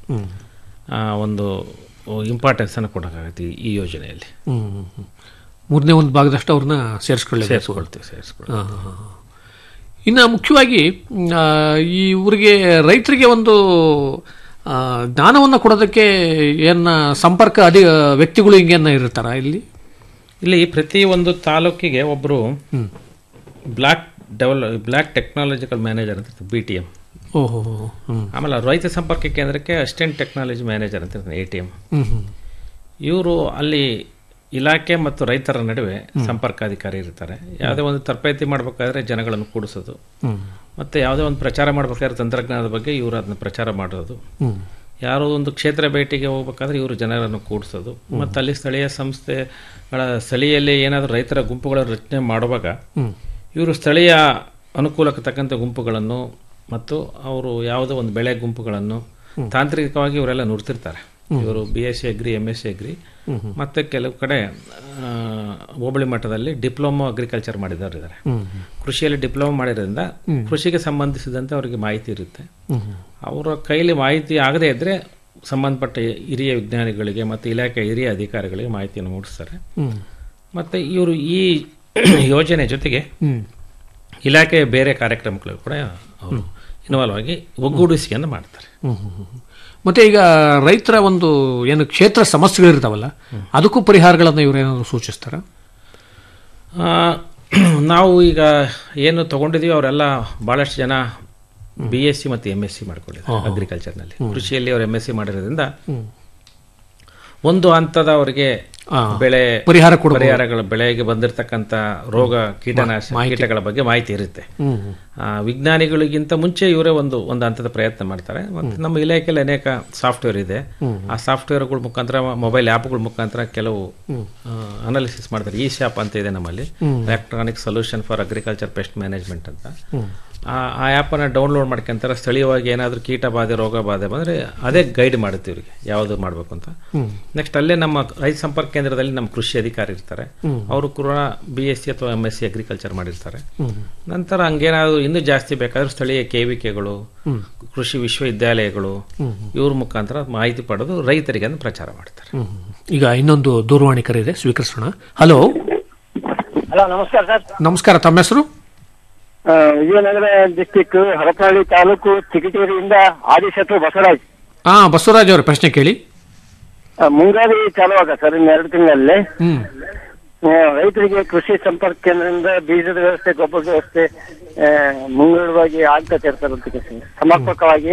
ಒಂದು ಇಂಪಾರ್ಟೆನ್ಸ್ ಅನ್ನು ಕೊಡೋಕ್ಕಾಗತ್ತೆ ಈ- ಈ ಯೋಜನೆಯಲ್ಲಿ
ಹ್ಮ್, ಹ್ಮ್, ಹ್ಮ್. ಮೂರನೇ ಒಂದು ಭಾಗದಷ್ಟು ಅವ್ರನ್ನ ಸೇರಿಸ್ಕೊಳ್ಳಬೇಕು
ಸೇರಿಸ್ಕೊಳ್ತೀವಿ ಸೇರಿಸ್ಕೊಳ್ತೀವಿ
ಹಾ, ಹಾ, ಹಾ. ಇನ್ನು ಮುಖ್ಯವಾಗಿ ಮ್, ಆ, ಈ ಊರಿಗೆ ರೈತರಿಗೆ ಒಂದು ಆ, ಜ್ಞಾನವನ್ನ ಕೊಡೋದಕ್ಕೆ ಏನ ಸಂಪರ್ಕ ಅಧಿ ವ್ಯಕ್ತಿಗಳು ಹಿಂಗೇನ ಇರ್ತಾರ ಇಲ್ಲಿ
ಇಲ್ಲಿ ಪ್ರತಿ ಒಂದು ತಾಲೂಕಿಗೆ ಒಬ್ಬರು ಬ್ಲಾಕ್ ಡೆವಲ ಬ್ಲಾಕ್ ಟೆಕ್ನಾಲಜಿಕಲ್ ಮ್ಯಾನೇಜರ್ ಅಂತ ಬಿ ಟಿ ಎಂ
ಓಹೋ ಹ್ಮ್
ಆಮೇಲೆ ರೈತ ಸಂಪರ್ಕ ಕೇಂದ್ರಕ್ಕೆ ಅಸಿಸ್ಟೆಂಟ್ ಟೆಕ್ನಾಲಜಿ ಮ್ಯಾನೇಜರ್ ಅಂತ ಎ ಟಿ ಎಂ
ಹ್ಮ್ ಹ್ಮ್
ಇವರು ಅಲ್ಲಿ ಇಲಾಖೆ ಮತ್ತು ರೈತರ ನಡುವೆ ಸಂಪರ್ಕಾಧಿಕಾರಿ ಇರ್ತಾರೆ ಯಾವುದೇ ಒಂದು ತರಬೇತಿ ಮಾಡಬೇಕಾದ್ರೆ ಜನಗಳನ್ನು ಕೂಡಿಸೋದು ಮತ್ತೆ ಯಾವುದೇ ಒಂದು ಪ್ರಚಾರ ಮಾಡಬೇಕಾದ್ರೆ ತಂತ್ರಜ್ಞಾನದ ಬಗ್ಗೆ ಇವರು ಅದನ್ನ ಪ್ರಚಾರ ಮಾಡೋದು
ಹ್ಮ್
ಯಾರೋ ಒಂದು ಕ್ಷೇತ್ರ ಭೇಟಿಗೆ ಹೋಗ್ಬೇಕಾದ್ರೆ ಇವರು ಜನರನ್ನು ಕೂಡಿಸೋದು ಮತ್ತು ಅಲ್ಲಿ ಸ್ಥಳೀಯ ಸಂಸ್ಥೆಗಳ ಸ್ಥಳೀಯಲ್ಲಿ ಏನಾದರೂ ರೈತರ ಗುಂಪುಗಳ ರಚನೆ ಮಾಡುವಾಗ ಇವರು ಸ್ಥಳೀಯ ಅನುಕೂಲಕ್ಕೆ ತಕ್ಕಂಥ ಗುಂಪುಗಳನ್ನು ಮತ್ತು ಅವರು ಯಾವುದೋ ಒಂದು ಬೆಳೆ ಗುಂಪುಗಳನ್ನು ತಾಂತ್ರಿಕವಾಗಿ ಇವರೆಲ್ಲ ನುಡ್ತಿರ್ತಾರೆ ಇವರು B S C agri M S C agri ಮತ್ತು ಕೆಲವು ಕಡೆ ಆ, ಹೋಬಳಿ ಮಟ್ಟದಲ್ಲಿ ಡಿಪ್ಲೊಮಾ ಅಗ್ರಿಕಲ್ಚರ್ ಮಾಡಿದವರು ಇದ್ದಾರೆ ಕೃಷಿಯಲ್ಲಿ ಡಿಪ್ಲೊಮಾ ಮಾಡಿರೋದ್ರಿಂದ ಕೃಷಿಗೆ ಸಂಬಂಧಿಸಿದಂತೆ ಅವರಿಗೆ ಮಾಹಿತಿ ಇರುತ್ತೆ ಅವರ ಕೈಲಿ ಮಾಹಿತಿ ಆಗದೇ ಇದ್ದರೆ ಸಂಬಂಧಪಟ್ಟ ಹಿರಿಯ ವಿಜ್ಞಾನಿಗಳಿಗೆ ಮತ್ತು ಇಲಾಖೆ ಹಿರಿಯ ಅಧಿಕಾರಿಗಳಿಗೆ ಮಾಹಿತಿಯನ್ನು ಮೂಡಿಸ್ತಾರೆ ಮತ್ತು ಇವರು ಈ ಯೋಜನೆ ಜೊತೆಗೆ ಇಲಾಖೆಯ ಬೇರೆ ಕಾರ್ಯಕ್ರಮಗಳು ಕೂಡ ಅವರು ಇನ್ವಾಲ್ವ್ ಆಗಿ ಒಗ್ಗೂಡಿಸಿಕೆಯನ್ನು ಮಾಡ್ತಾರೆ
ಹ್ಮ್, ಹ್ಮ್, ಹ್ಮ್. ಮತ್ತೆ ಈಗ ರೈತರ ಒಂದು ಏನು ಕ್ಷೇತ್ರ ಸಮಸ್ಯೆಗಳಿರ್ತಾವಲ್ಲ ಅದಕ್ಕೂ ಪರಿಹಾರಗಳನ್ನು ಇವರೇನಾದ್ರು ಸೂಚಿಸ್ತಾರ
ಆ, ನಾವು ಈಗ ಏನು ತಗೊಂಡಿದೀವಿ ಅವರೆಲ್ಲ ಭಾಳಷ್ಟು ಜನ ಬಿ ಎಸ್ ಸಿ ಮತ್ತು ಎಮ್ ಎಸ್ ಸಿ ಮಾಡ್ಕೊಂಡಿದ್ದಾರೆ ಅಗ್ರಿಕಲ್ಚರ್ನಲ್ಲಿ ಕೃಷಿಯಲ್ಲಿ ಅವರು ಎಮ್ ಎಸ್ ಸಿ ಮಾಡಿರೋದ್ರಿಂದ ಒಂದು ಹಂತದ ಅವರಿಗೆ
ಆ,
ಬೆಳೆ
ಪರಿಹಾರ ಕೊಡ್ಬೋದು.
ಪರಿಹಾರಗಳ ಬೆಳೆಗೆ ಬಂದಿರತಕ್ಕಂಥ ರೋಗ ಕೀಟನಾಶ ಕೀಟಗಳ ಬಗ್ಗೆ ಮಾಹಿತಿ ಇರುತ್ತೆ ಆ, ವಿಜ್ಞಾನಿಗಳಿಗಿಂತ ಮುಂಚೆ ಇವರೇ ಒಂದು ಒಂದು ಹಂತದ ಪ್ರಯತ್ನ ಮಾಡ್ತಾರೆ ಮತ್ತು ನಮ್ಮ ಇಲಾಖೆಯಲ್ಲಿ ಅನೇಕ ಸಾಫ್ಟ್ವೇರ್ ಇದೆ ಆ ಸಾಫ್ಟ್ವೇರ್ಗಳ ಮುಖಾಂತರ ಮೊಬೈಲ್ ಆ್ಯಪ್ಗಳ ಮುಖಾಂತರ ಕೆಲವು ಅನಾಲಿಸಿಸ್ ಮಾಡ್ತಾರೆ ಈ ಶಾಪ್ ಅಂತ ಇದೆ ನಮ್ಮಲ್ಲಿ electronic solution for agriculture pest management ಅಂತ ಆ ಆ ಆ್ಯಪನ್ನು ಡೌನ್ಲೋಡ್ ಮಾಡ್ಕೊಂತಾರೆ ಸ್ಥಳೀಯವಾಗಿ ಏನಾದರೂ ಕೀಟ ಬಾಧೆ ರೋಗ ಬಾಧೆ ಬಂದರೆ ಅದೇ ಗೈಡ್ ಮಾಡುತ್ತೆ ಇವರಿಗೆ ಯಾವುದು ಮಾಡಬೇಕು ಅಂತ ನೆಕ್ಸ್ಟ್ ಅಲ್ಲೇ ನಮ್ಮ ರೈತ ಸಂಪರ್ಕ ಕೇಂದ್ರದಲ್ಲಿ ನಮ್ಮ ಕೃಷಿ ಅಧಿಕಾರಿ ಇರ್ತಾರೆ ಅವರು ಕೂಡ ಬಿ ಎಸ್ ಸಿ ಅಥವಾ ಎಮ್ ಎಸ್ ಸಿ ಅಗ್ರಿಕಲ್ಚರ್ ಮಾಡಿರ್ತಾರೆ ನಂತರ ಹಂಗೇನಾದ್ರು ಇನ್ನೂ ಜಾಸ್ತಿ ಬೇಕಾದ್ರೆ ಸ್ಥಳೀಯ ಕೇವಿಕೆಗಳು ಕೃಷಿ ವಿಶ್ವವಿದ್ಯಾಲಯಗಳು ಇವ್ರ ಮುಖಾಂತರ ಮಾಹಿತಿ ಪಡೆದು ರೈತರಿಗೆ ಅದನ್ನ ಪ್ರಚಾರ ಮಾಡ್ತಾರೆ
ಈಗ ಇನ್ನೊಂದು ದೂರವಾಣಿ ಕರೆ ಇದೆ ಸ್ವೀಕರಿಸೋಣ ಹಲೋ
ಹಲೋ ನಮಸ್ಕಾರ ಸರ್
ನಮಸ್ಕಾರ ತಮ್ಮ ಹೆಸರು
ಆ, ವಿಜಯನಗರ ಡಿಸ್ಟಿಕ್ ಹರಪನಹಳ್ಳಿ ತಾಲೂಕು ಚಿಕಿಟೇರಿಯಿಂದ ಆದಿಶತ್ರು ಬಸವರಾಜ್
ಹಾ ಬಸವರಾಜ್ ಅವರ ಪ್ರಶ್ನೆ ಕೇಳಿ
ಆ, ಮುಂಗಾರಿ ಚಾಲು ಆಗ ಸರ್ ಇನ್ನು ಎರಡು ತಿಂಗಳಲ್ಲಿ
ಹ್ಮ್
ಆ, ರೈತರಿಗೆ ಕೃಷಿ ಸಂಪರ್ಕ ಕೇಂದ್ರದಿಂದ ಬೀಜದ ವ್ಯವಸ್ಥೆ ಗೊಬ್ಬರದ ವ್ಯವಸ್ಥೆ ಆ, ಮುಂಗಡವಾಗಿ ಆಗ್ತದೆ ಸರ್ ಅಂತ ಕೇಳ್ತೀನಿ. ಸಮರ್ಪಕವಾಗಿ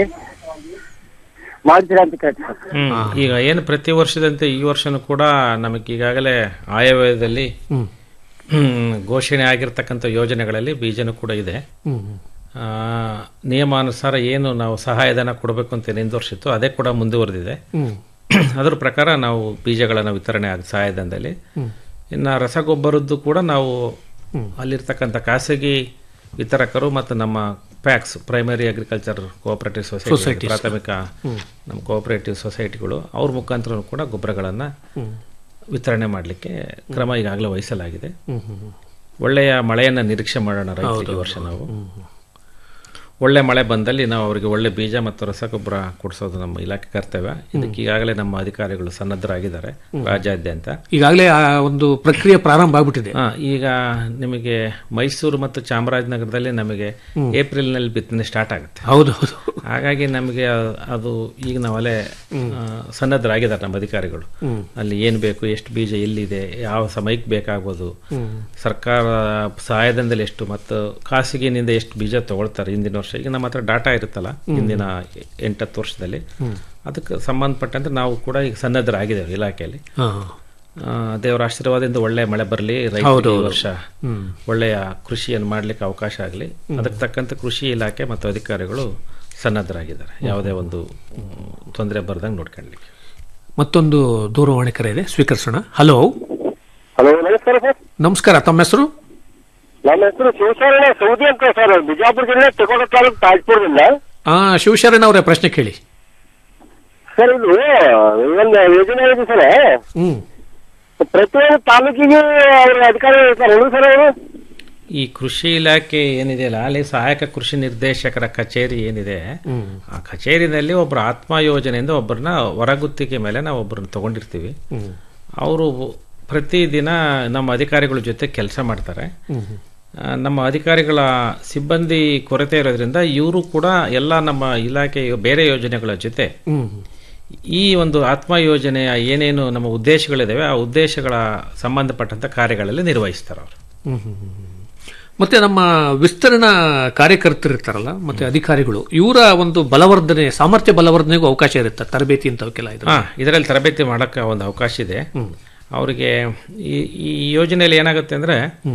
ಮಾಡ್ತೀರಾ ಅಂತ ಕೇಳ್ತೀನಿ ಸರ್
ಹ್ಮ್. ಈಗ ಏನು ಪ್ರತಿ ವರ್ಷದಂತೆ ಈ ವರ್ಷನೂ ಕೂಡ ನಮಗೆ ಈಗಾಗಲೇ ಆಯವ್ಯಯದಲ್ಲಿ ಹ್ಮ್, ಘೋಷಣೆ ಆಗಿರ್ತಕ್ಕಂಥ ಯೋಜನೆಗಳಲ್ಲಿ ಬೀಜನೂ ಕೂಡ ಇದೆ ಆ, ನಿಯಮಾನುಸಾರ ಏನು ನಾವು ಸಹಾಯಧನ ಕೊಡಬೇಕು ಅಂತ ಏನು ಹಿಂದೆ ಅದೇ ಕೂಡ ಮುಂದುವರೆದಿದೆ ಅದರ ಪ್ರಕಾರ ನಾವು ಬೀಜಗಳನ್ನು ವಿತರಣೆ ಆಗ ಸಹಾಯಧನದಲ್ಲಿ ಇನ್ನು ರಸಗೊಬ್ಬರದ್ದು ಕೂಡ ನಾವು ಅಲ್ಲಿರ್ತಕ್ಕಂಥ ಖಾಸಗಿ ವಿತರಕರು ಮತ್ತು ನಮ್ಮ PACS primary agriculture cooperative society ಪ್ರಾಥಮಿಕ ನಮ್ಮ ಕೋಆಪರೇಟಿವ್ ಸೊಸೈಟಿಗಳು ಅವ್ರ ಮುಖಾಂತರ ಕೂಡ ಗೊಬ್ಬರಗಳನ್ನು ವಿತರಣೆ ಮಾಡಲಿಕ್ಕೆ ಕ್ರಮ ಈಗಾಗಲೇ ವಹಿಸಲಾಗಿದೆ ಒಳ್ಳೆಯ ಮಳೆಯನ್ನು ನಿರೀಕ್ಷೆ ಮಾಡೋಣ ರೈತರಿಗೆ ಈ ವರ್ಷ ನಾವು ಒಳ್ಳೆ ಮಳೆ ಬಂದಲ್ಲಿ ನಾವು ಅವರಿಗೆ ಒಳ್ಳೆ ಬೀಜ ಮತ್ತು ರಸಗೊಬ್ಬರ ಕೊಡಿಸೋದು ನಮ್ಮ ಇಲಾಖೆ ಕರ್ತವ್ಯ ಇದಕ್ಕೆ ಈಗಾಗಲೇ ನಮ್ಮ ಅಧಿಕಾರಿಗಳು ಸನ್ನದ್ಧರಾಗಿದ್ದಾರೆ ರಾಜ್ಯಾದ್ಯಂತ
ಈಗಾಗಲೇ ಆ ಒಂದು ಪ್ರಕ್ರಿಯೆ ಪ್ರಾರಂಭ ಆಗ್ಬಿಟ್ಟಿದೆ
ಹಾ, ಈಗ ನಿಮಗೆ ಮೈಸೂರು ಮತ್ತು ಚಾಮರಾಜನಗರದಲ್ಲಿ ನಮಗೆ ಏಪ್ರಿಲ್ನಲ್ಲಿ ಬಿತ್ತನೆ ಸ್ಟಾರ್ಟ್ ಆಗುತ್ತೆ
ಹೌದು ಹೌದು
ಹಾಗಾಗಿ ನಮಗೆ ಅ- ಅದು ಈಗ ನಾವಲ್ಲೇ ಆ, ಸನ್ನದ್ಧರಾಗಿದ್ದಾರೆ ನಮ್ಮ ಅಧಿಕಾರಿಗಳು ಅಲ್ಲಿ ಏನು ಬೇಕು ಎಷ್ಟು ಬೀಜ ಎಲ್ಲಿದೆ ಯಾವ ಸಮಯಕ್ಕೆ ಬೇಕಾಗ್ಬೋದು ಸರ್ಕಾರ ಸಹಾಯಧನದಲ್ಲಿ ಎಷ್ಟು ಮತ್ತು ಖಾಸಗಿನಿಂದ ಎಷ್ಟು ಬೀಜ ತಗೊಳ್ತಾರೆ ಹಿಂದಿನ ವರ್ಷ ಈಗ ನಮ್ಮ ಹತ್ರ ಡಾಟಾ ಇರುತ್ತಲ್ಲ ಹಿಂದಿನ ಎಂಟತ್ತು ವರ್ಷದಲ್ಲಿ ಅದಕ್ಕೆ ಸಂಬಂಧಪಟ್ಟಂತೆ ನಾವು ಕೂಡ ಈಗ ಸನ್ನದ್ಧರಾಗಿದ್ದೇವೆ ಇಲಾಖೆಯಲ್ಲಿ
ಹಾ.
ಆ, ದೇವರ ಆಶೀರ್ವಾದದಿಂದ ಒಳ್ಳೆ ಮಳೆ ಬರಲಿ ರೈತರಿಗೆ ಈ ವರ್ಷ ಒಳ್ಳೆಯ ಕೃಷಿಯನ್ನು ಮಾಡಲಿಕ್ಕೆ ಅವಕಾಶ ಆಗಲಿ ಅದಕ್ಕೆ ತಕ್ಕಂತೆ ಕೃಷಿ ಇಲಾಖೆ ಮತ್ತು ಅಧಿಕಾರಿಗಳು ಸನ್ನದ್ಧರಾಗಿದ್ದಾರೆ ಯಾವುದೇ ಒಂದು ತೊಂದರೆ ಬರ್ದಂಗೆ ನೋಡ್ಕೊಳ್ಳಿಕ್ಕೆ
ಮತ್ತೊಂದು ದೂರವಾಣಿ ಕರೆ ಇದೆ ಸ್ವೀಕರಿಸೋಣ ಹಲೋ
ಹಲೋ ನಮಸ್ಕಾರ ಸರ್
ನಮಸ್ಕಾರ ತಮ್ಮ ಹೆಸರು
ನನ್ನ ಹೆಸರು ಶಿವಶರಣ ಸೌದಿ ಅಂತ ಸರ್ ಬಿಜಾಪುರ ಜಿಲ್ಲೆ ತೆಕೋಡ ತಾಲೂಕು ತಾಜ್ಪುರದಿಂದ
ಆ ಶಿವಶರಣ ಅವರೇ ಪ್ರಶ್ನೆ ಕೇಳಿ
ಸರ್ ಇದು ಒಂದು ಯೋಜನೆ ಇದೆ ಸರ್
ಹ್ಮ್
ಪ್ರತಿಯೊಂದು ತಾಲೂಕಿಗೆ ಅವ್ರ ಅಧಿಕಾರಿ ಇರ್ತಾರೆ ಏನು ಸರ್ ಅವರು
ಈ ಕೃಷಿ ಇಲಾಖೆ ಏನಿದೆಯಲ್ಲ ಅಲ್ಲಿ ಸಹಾಯಕ ಕೃಷಿ ನಿರ್ದೇಶಕರ ಕಚೇರಿ ಏನಿದೆ ಆ ಕಚೇರಿನಲ್ಲಿ ಒಬ್ಬರ ಆತ್ಮ ಯೋಜನೆಯಿಂದ ಒಬ್ಬರನ್ನ ಹೊರಗುತ್ತಿಗೆ ಮೇಲೆ ನಾವು ಒಬ್ಬರನ್ನ ತಗೊಂಡಿರ್ತೀವಿ ಅವರು ಪ್ರತಿದಿನ ನಮ್ಮ ಅಧಿಕಾರಿಗಳ ಜೊತೆ ಕೆಲಸ ಮಾಡ್ತಾರೆ ಆ, ನಮ್ಮ ಅಧಿಕಾರಿಗಳ ಸಿಬ್ಬಂದಿ ಕೊರತೆ ಇರೋದ್ರಿಂದ ಇವರು ಕೂಡ ಎಲ್ಲ ನಮ್ಮ ಇಲಾಖೆ ಬೇರೆ ಯೋಜನೆಗಳ ಜೊತೆ ಈ ಒಂದು ಆತ್ಮ ಯೋಜನೆಯ ಏನೇನು ನಮ್ಮ ಉದ್ದೇಶಗಳಿದಾವೆ ಆ ಉದ್ದೇಶಗಳ ಸಂಬಂಧಪಟ್ಟಂತ ಕಾರ್ಯಗಳಲ್ಲಿ ನಿರ್ವಹಿಸ್ತಾರೆ ಅವರು
ಮತ್ತೆ ನಮ್ಮ ವಿಸ್ತರಣಾ ಕಾರ್ಯಕರ್ತರಿರ್ತಾರಲ್ಲ ಮತ್ತೆ ಅಧಿಕಾರಿಗಳು ಇವರ ಒಂದು ಬಲವರ್ಧನೆ ಸಾಮರ್ಥ್ಯ ಬಲವರ್ಧನೆಗೂ ಅವಕಾಶ ಇರುತ್ತೆ ತರಬೇತಿ ಅಂತವಕ್ಕೆಲ್ಲ ಇದೆ
ಹಾ ಇದರಲ್ಲಿ ತರಬೇತಿ ಮಾಡೋಕ್ಕೆ ಒಂದು ಅವಕಾಶ ಇದೆ ಅವರಿಗೆ ಈ ಈ ಯೋಜನೆಯಲ್ಲಿ ಏನಾಗುತ್ತೆ ಅಂದ್ರೆ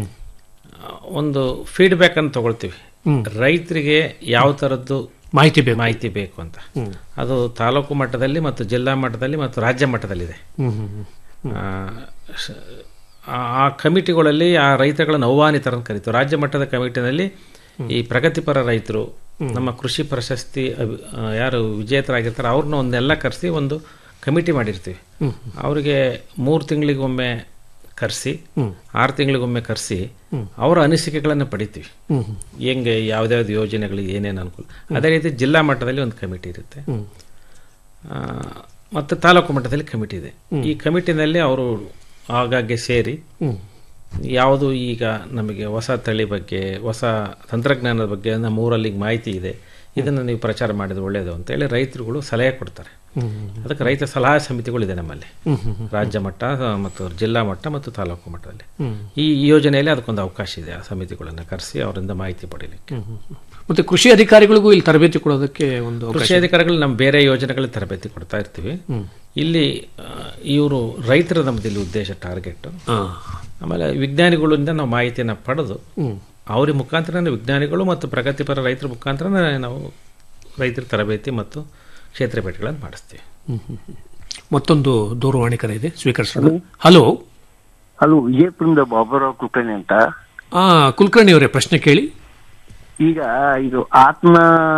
ಒಂದು ಫೀಡ್ಬ್ಯಾಕ್ ಅನ್ನು ತಗೊಳ್ತೀವಿ ರೈತರಿಗೆ ಯಾವ ಥರದ್ದು
ಮಾಹಿತಿ ಬೇಕು
ಮಾಹಿತಿ ಬೇಕು ಅಂತ ಅದು ತಾಲೂಕು ಮಟ್ಟದಲ್ಲಿ ಮತ್ತು ಜಿಲ್ಲಾ ಮಟ್ಟದಲ್ಲಿ ಮತ್ತು ರಾಜ್ಯ ಮಟ್ಟದಲ್ಲಿದೆ ಆ, ಶ- ಆ- ಆ ಕಮಿಟಿಗಳಲ್ಲಿ ಆ ರೈತಗಳನ್ನು ಆಹ್ವಾನಿತರನ್ನು ಕರೀತೀವಿ ರಾಜ್ಯ ಮಟ್ಟದ ಕಮಿಟಿನಲ್ಲಿ ಈ ಪ್ರಗತಿಪರ ರೈತರು ನಮ್ಮ ಕೃಷಿ ಪ್ರಶಸ್ತಿ ಅಭಿ- ಆ, ಯಾರು ವಿಜೇತರಾಗಿರ್ತಾರೆ ಅವ್ರನ್ನ ಒಂದೆಲ್ಲ ಕರೆಸಿ ಒಂದು ಕಮಿಟಿ ಮಾಡಿರ್ತೀವಿ ಅವರಿಗೆ ಮೂರು ತಿಂಗಳಿಗೊಮ್ಮೆ ಕರೆಸಿ ಆರು ತಿಂಗಳಿಗೊಮ್ಮೆ ಕರೆಸಿ ಅವರ ಅನಿಸಿಕೆಗಳನ್ನು ಪಡಿತೀವಿ ಹೆಂಗೆ ಯಾವ್ದಾವ್ದು ಯೋಜನೆಗಳಿಗೆ ಏನೇನು ಅನುಕೂಲ ಅದೇ ರೀತಿ ಜಿಲ್ಲಾ ಮಟ್ಟದಲ್ಲಿ ಒಂದು ಕಮಿಟಿ ಇರುತ್ತೆ ಆ, ಮತ್ತು ತಾಲೂಕು ಮಟ್ಟದಲ್ಲಿ ಕಮಿಟಿ ಇದೆ ಈ ಕಮಿಟಿನಲ್ಲಿ ಅವರು ಆಗಾಗ್ಗೆ ಸೇರಿ ಯಾವುದು ಈಗ ನಮಗೆ ಹೊಸ ತಳಿ ಬಗ್ಗೆ ಹೊಸ ತಂತ್ರಜ್ಞಾನದ ಬಗ್ಗೆ ನಮ್ಮ ಊರಲ್ಲಿ ಈಗ ಮಾಹಿತಿ ಇದೆ ಇದನ್ನು ನೀವು ಪ್ರಚಾರ ಮಾಡಿದ್ರೆ ಒಳ್ಳೆಯದು ಅಂತೇಳಿ ರೈತರುಗಳು ಸಲಹೆ ಕೊಡ್ತಾರೆ ಅದಕ್ಕೆ ರೈತ ಸಲಹಾ ಸಮಿತಿಗಳಿದೆ ನಮ್ಮಲ್ಲಿ ರಾಜ್ಯ ಮಟ್ಟ ಮತ್ತು ಜಿಲ್ಲಾ ಮಟ್ಟ ಮತ್ತು ತಾಲೂಕು ಮಟ್ಟದಲ್ಲಿ ಈ ಈ ಯೋಜನೆಯಲ್ಲಿ ಅದಕ್ಕೊಂದು ಅವಕಾಶ ಇದೆ ಆ ಸಮಿತಿಗಳನ್ನು ಕರೆಸಿ ಅವರಿಂದ ಮಾಹಿತಿ ಪಡೀಲಿಕ್ಕೆ
ಮತ್ತೆ ಕೃಷಿ ಅಧಿಕಾರಿಗಳಿಗೂ ಇಲ್ಲಿ ತರಬೇತಿ ಕೊಡೋದಕ್ಕೆ ಒಂದು ಅವಕಾಶ
ಕೃಷಿ ಅಧಿಕಾರಿಗಳು ನಮ್ಮ ಬೇರೆ ಯೋಜನೆಗಳಲ್ಲಿ ತರಬೇತಿ ಕೊಡ್ತಾ ಇರ್ತೀವಿ ಇಲ್ಲಿ ಇವರು ರೈತರ ನಮ್ದು ಇಲ್ಲಿ ಉದ್ದೇಶ ಟಾರ್ಗೆಟ್ ಆಮೇಲೆ ವಿಜ್ಞಾನಿಗಳಿಂದ ನಾವು ಮಾಹಿತಿಯನ್ನು ಪಡೆದು ಅವ್ರ ಮುಖಾಂತರ ವಿಜ್ಞಾನಿಗಳು ಮತ್ತು ಪ್ರಗತಿಪರ ರೈತರ ಮುಖಾಂತರ ನಾವು ರೈತರ ತರಬೇತಿ ಮತ್ತು ಕ್ಷೇತ್ರ ಭೇಟಿಗಳನ್ನು ಮಾಡಿಸ್ತೀವಿ
ಮತ್ತೊಂದು ದೂರವಾಣಿ ಕರೆ ಇದೆ ಸ್ವೀಕರಿಸೋಣ ಹಲೋ
ಹಲೋ ವಿಜಯಪುರದ ಬಾಬುರಾವ್ ಕುಲಕರ್ಣಿ ಅಂತ
ಆ ಕುಲಕರ್ಣಿ ಅವರೇ ಪ್ರಶ್ನೆ ಕೇಳಿ
ಈಗ ಇದು ಆತ್ಮ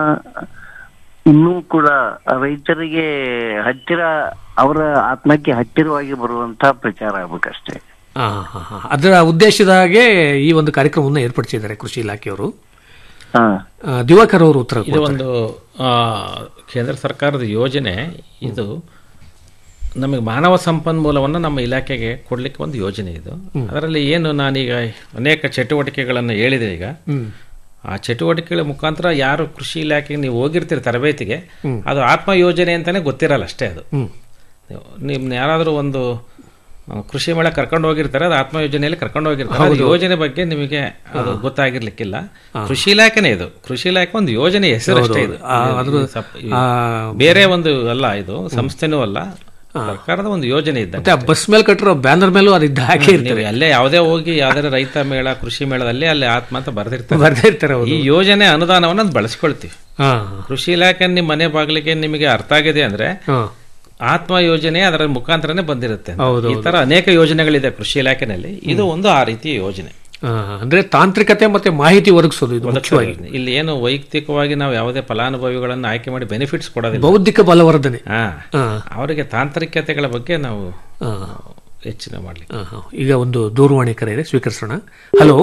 ಇನ್ನೂ ಕೂಡ ರೈತರಿಗೆ ಹತ್ತಿರ ಅವರ ಆತ್ಮಕ್ಕೆ ಹತ್ತಿರವಾಗಿ ಬರುವಂತ ಪ್ರಚಾರ ಆಗ್ಬೇಕಷ್ಟೇ
ಆ, ಹಾ, ಹಾ. ಅದರ ಉದ್ದೇಶದ ಹಾಗೆ ಈ ಒಂದು ಕಾರ್ಯಕ್ರಮವನ್ನು ಏರ್ಪಡಿಸಿದ್ದಾರೆ ಕೃಷಿ ಇಲಾಖೆಯವರು
ಹಾ
ಆ, ದಿವಾಕರ್ ಅವರು ಉತ್ತರ
ಇದು
ಕೊಡ್ತಾರೆ.
ಒಂದು ಆ, ಕೇಂದ್ರ ಸರ್ಕಾರದ ಯೋಜನೆ ಇದು ನಮಗೆ ಮಾನವ ಸಂಪನ್ಮೂಲವನ್ನು ನಮ್ಮ ಇಲಾಖೆಗೆ ಕೊಡಲಿಕ್ಕೆ ಒಂದು ಯೋಜನೆ ಇದು ಅದರಲ್ಲಿ ಏನು ನಾನೀಗ ಅನೇಕ ಚಟುವಟಿಕೆಗಳನ್ನು ಹೇಳಿದೆ ಈಗ ಆ ಚಟುವಟಿಕೆಗಳ ಮುಖಾಂತರ ಯಾರು ಕೃಷಿ ಇಲಾಖೆಗೆ ನೀವು ಹೋಗಿರ್ತೀರಿ ತರಬೇತಿಗೆ ಅದು ಆತ್ಮ ಯೋಜನೆ ಅಂತಾನೆ ಗೊತ್ತಿರಲ್ಲ ಅಷ್ಟೇ ಅದು ನಿಮ್ನ ಯಾರಾದರೂ ಒಂದು ಆ, ಕೃಷಿ ಮೇಳ ಕರ್ಕೊಂಡು ಹೋಗಿರ್ತಾರೆ ಅದು ಆತ್ಮ ಯೋಜನೆಯಲ್ಲಿ ಕರ್ಕೊಂಡು ಹೋಗಿರ್ತಾರೆ ಅದು ಯೋಜನೆ ಬಗ್ಗೆ ನಿಮಗೆ ಅದು ಗೊತ್ತಾಗಿರ್ಲಿಕ್ಕಿಲ್ಲ ಕೃಷಿ ಇಲಾಖೆನೇ ಇದು ಕೃಷಿ ಇಲಾಖೆ ಒಂದು ಯೋಜನೆ ಹೆಸರು ಅಷ್ಟೇ ಇದು
ಆ,
ಇದು-
ಅದ್ರ-
ಇದು ಸಪ್- ಇದು
ಆ,
ಬೇರೆ ಒಂದು ಅಲ್ಲ ಇದು ಸಂಸ್ಥೆನೂ ಅಲ್ಲ ಸರ್ಕಾರದ ಒಂದು ಯೋಜನೆ
ಮತ್ತೆ
ಇದ್ದಂಗೆ
ಆ ಬಸ್ ಮೇಲೆ ಕಟ್ಟಿರೋ ಬ್ಯಾನರ್ ಮೇಲೂ ಅದು ಇದ್ದ ಹಾಗೆ
ನೀವು
ಇರ್ತಾರೆ
ಅಲ್ಲೇ ಯಾವುದೇ ಹೋಗಿ ಯಾವ್ದಾರ ರೈತ ಮೇಳ ಕೃಷಿ ಮೇಳದಲ್ಲಿ ಅಲ್ಲಿ ಆತ್ಮ ಅಂತ ಬರ್ದಿರ್ತಾರೆ
ಬರ್ದೇ ಇರ್ತಾರೆ ಅವರು
ಈ ಯೋಜನೆ ಅನುದಾನವನ್ನು ಅದು ಬಳಸ್ಕೊಳ್ತೀವಿ
ಹಾ
ಕೃಷಿ ಇಲಾಖೆ ನಿಮ್ಮ ಮನೆ ಬಾಗಿಲಿಗೆ ನಿಮಗೆ ಅರ್ಥ ಆಗಿದೆ ಅಂದ್ರೆ
ಹಾ
ಆತ್ಮ ಯೋಜನೆ ಅದರ ಮುಖಾಂತರನೇ ಬಂದಿರುತ್ತೆ ಅಂತ.
ಹೌದು,
ಈ ತರ ಅನೇಕ ಯೋಜನೆಗಳಿದೆ ಕೃಷಿ ಇಲಾಖೆನಲ್ಲಿ ಇದು ಒಂದು ಆ ರೀತಿಯ ಯೋಜನೆ
ಆ, ಅಂದ್ರೆ ತಾಂತ್ರಿಕತೆ ಮತ್ತೆ ಮಾಹಿತಿ ಒದಗಿಸೋದು ಇದು ಮುಖ್ಯವಾಗಿ
ಇಲ್ಲಿ ಏನು ವೈಯಕ್ತಿಕವಾಗಿ ನಾವು ಯಾವುದೇ ಫಲಾನುಭವಿಗಳನ್ನು ಆಯ್ಕೆ ಮಾಡಿ ಬೆನಿಫಿಟ್ಸ್ ಕೊಡೋದಿಲ್ಲ
ಬೌದ್ಧಿಕ ಬಲವರ್ಧನೆ
ಹಾ
ಹಾ.
ಅವರಿಗೆ ತಾಂತ್ರಿಕತೆಗಳ ಬಗ್ಗೆ ನಾವು
ಹಾ.
ಹೆಚ್ಚಿನ ಮಾಡ್ಲಿಕ್ಕೆ
ಆ, ಹಾ. ಈಗ ಒಂದು ದೂರವಾಣಿ ಕರೆ ಇದೆ ಸ್ವೀಕರಿಸೋಣ ಹಲೋ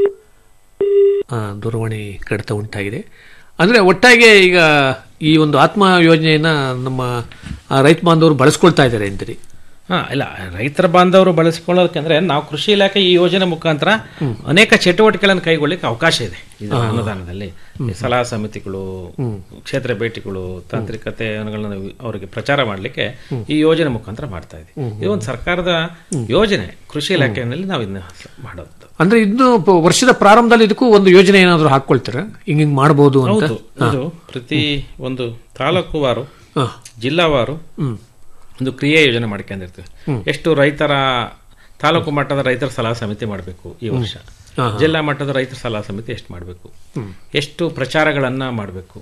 ಆ, ದೂರವಾಣಿ ಕಡಿತ ಉಂಟಾಗಿದೆ ಅಂದ್ರೆ ಒಟ್ಟಾಗೆ ಈಗ ಈ ಒಂದು ಆತ್ಮ ಯೋಜನೆಯನ್ನ ನಮ್ಮ ಆ, ರೈತ ಬಾಂಧವರು ಬಳಸ್ಕೊಳ್ತಾ ಇದ್ದಾರೆ ಅಂತೀರಿ
ಹಾ ಇಲ್ಲ ರೈತರ ಬಾಂಧವರು ಬಳಸಿಕೊಳ್ಳೋದಕ್ಕೆ ನಾವು ಕೃಷಿ ಇಲಾಖೆ ಈ ಯೋಜನೆ ಮುಖಾಂತರ ಅನೇಕ ಚಟುವಟಿಕೆಗಳನ್ನು ಕೈಗೊಳ್ಳಿಕ್ಕೆ ಅವಕಾಶ ಇದೆ ಇದು ಅನುದಾನದಲ್ಲಿ ಈ ಸಲಹಾ ಸಮಿತಿಗಳು ಕ್ಷೇತ್ರ ಭೇಟಿಗಳು ತಾಂತ್ರಿಕತೆಗಳನ್ನು ಅವರಿಗೆ ಪ್ರಚಾರ ಮಾಡಲಿಕ್ಕೆ ಈ ಯೋಜನೆ ಮುಖಾಂತರ ಮಾಡ್ತಾ ಇದ್ದೀವಿ ಇದು ಒಂದು ಸರ್ಕಾರದ ಯೋಜನೆ ಕೃಷಿ ಇಲಾಖೆಯಲ್ಲಿ ನಾವು ಇದನ್ನ ಮಾಡೋದು
ಅಂದ್ರೆ ಇನ್ನು ಪ- ವರ್ಷದ ಪ್ರಾರಂಭದಲ್ಲಿ ಇದಕ್ಕೂ ಒಂದು ಯೋಜನೆ ಏನಾದ್ರು ಹಾಕೊಳ್ತೀರಾ ಹಿಂಗ್ ಹಿಂಗ್ ಮಾಡಬಹುದು ಅಂತ
ಹೌದು ಇದು ಪ್ರತಿ ಒಂದು ತಾಲೂಕುವಾರು
ಹಾ.
ಜಿಲ್ಲಾವಾರು
ಹ್ಮ್.
ಒಂದು ಕ್ರಿಯೆ ಯೋಜನೆ ಮಾಡ್ಕೊಂಡಿರ್ತೀವಿ ಎಷ್ಟು ರೈತರ ತಾಲೂಕು ಮಟ್ಟದ ರೈತರ ಸಲಹಾ ಸಮಿತಿ ಮಾಡಬೇಕು ಈ ವರ್ಷ ಜಿಲ್ಲಾ ಮಟ್ಟದ ರೈತರ ಸಲಹಾ ಸಮಿತಿ ಎಷ್ಟು ಮಾಡಬೇಕು ಎಷ್ಟು ಪ್ರಚಾರಗಳನ್ನ ಮಾಡಬೇಕು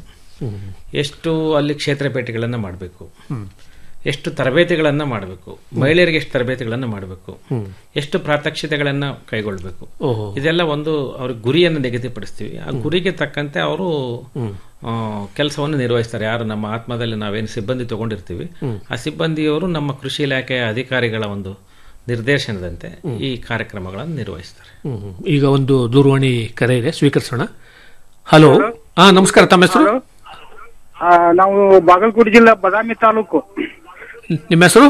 ಎಷ್ಟು ಅಲ್ಲಿ ಕ್ಷೇತ್ರ ಭೇಟಿಗಳನ್ನ ಮಾಡಬೇಕು ಎಷ್ಟು ತರಬೇತಿಗಳನ್ನ ಮಾಡಬೇಕು ಮಹಿಳೆಯರಿಗೆ ಎಷ್ಟು ತರಬೇತಿಗಳನ್ನ ಮಾಡಬೇಕು ಎಷ್ಟು ಪ್ರಾತ್ಯಕ್ಷಿತೆಗಳನ್ನ ಕೈಗೊಳ್ಳಬೇಕು
ಓಹೋ
ಇದೆಲ್ಲ ಒಂದು ಅವ್ರ ಗುರಿಯನ್ನು ನಿಗದಿಪಡಿಸ್ತೀವಿ ಆ ಗುರಿಗೆ ತಕ್ಕಂತೆ ಅವರು ಕೆಲಸವನ್ನು ನಿರ್ವಹಿಸ್ತಾರೆ ಯಾರು ನಮ್ಮ ಆತ್ಮದಲ್ಲಿ ನಾವೇನು ಸಿಬ್ಬಂದಿ ತಗೊಂಡಿರ್ತೀವಿ ಆ ಸಿಬ್ಬಂದಿಯವರು ನಮ್ಮ ಕೃಷಿ ಇಲಾಖೆಯ ಅಧಿಕಾರಿಗಳ ಒಂದು ನಿರ್ದೇಶನದಂತೆ ಈ ಕಾರ್ಯಕ್ರಮಗಳನ್ನು ನಿರ್ವಹಿಸ್ತಾರೆ
ಹ್ಮ್, ಹ್ಮ್. ಈಗ ಒಂದು ದೂರವಾಣಿ ಕರೆ ಇದೆ ಸ್ವೀಕರಿಸೋಣ ಹಲೋ ಹಾ ನಮಸ್ಕಾರ ತಮ್ಮ ಹೆಸರು
ಆ, ನಾವು ಬಾಗಲಕೋಟೆ ಜಿಲ್ಲಾ ಬದಾಮಿ ತಾಲೂಕು
ನಿಮ್ಮ ಹೆಸರು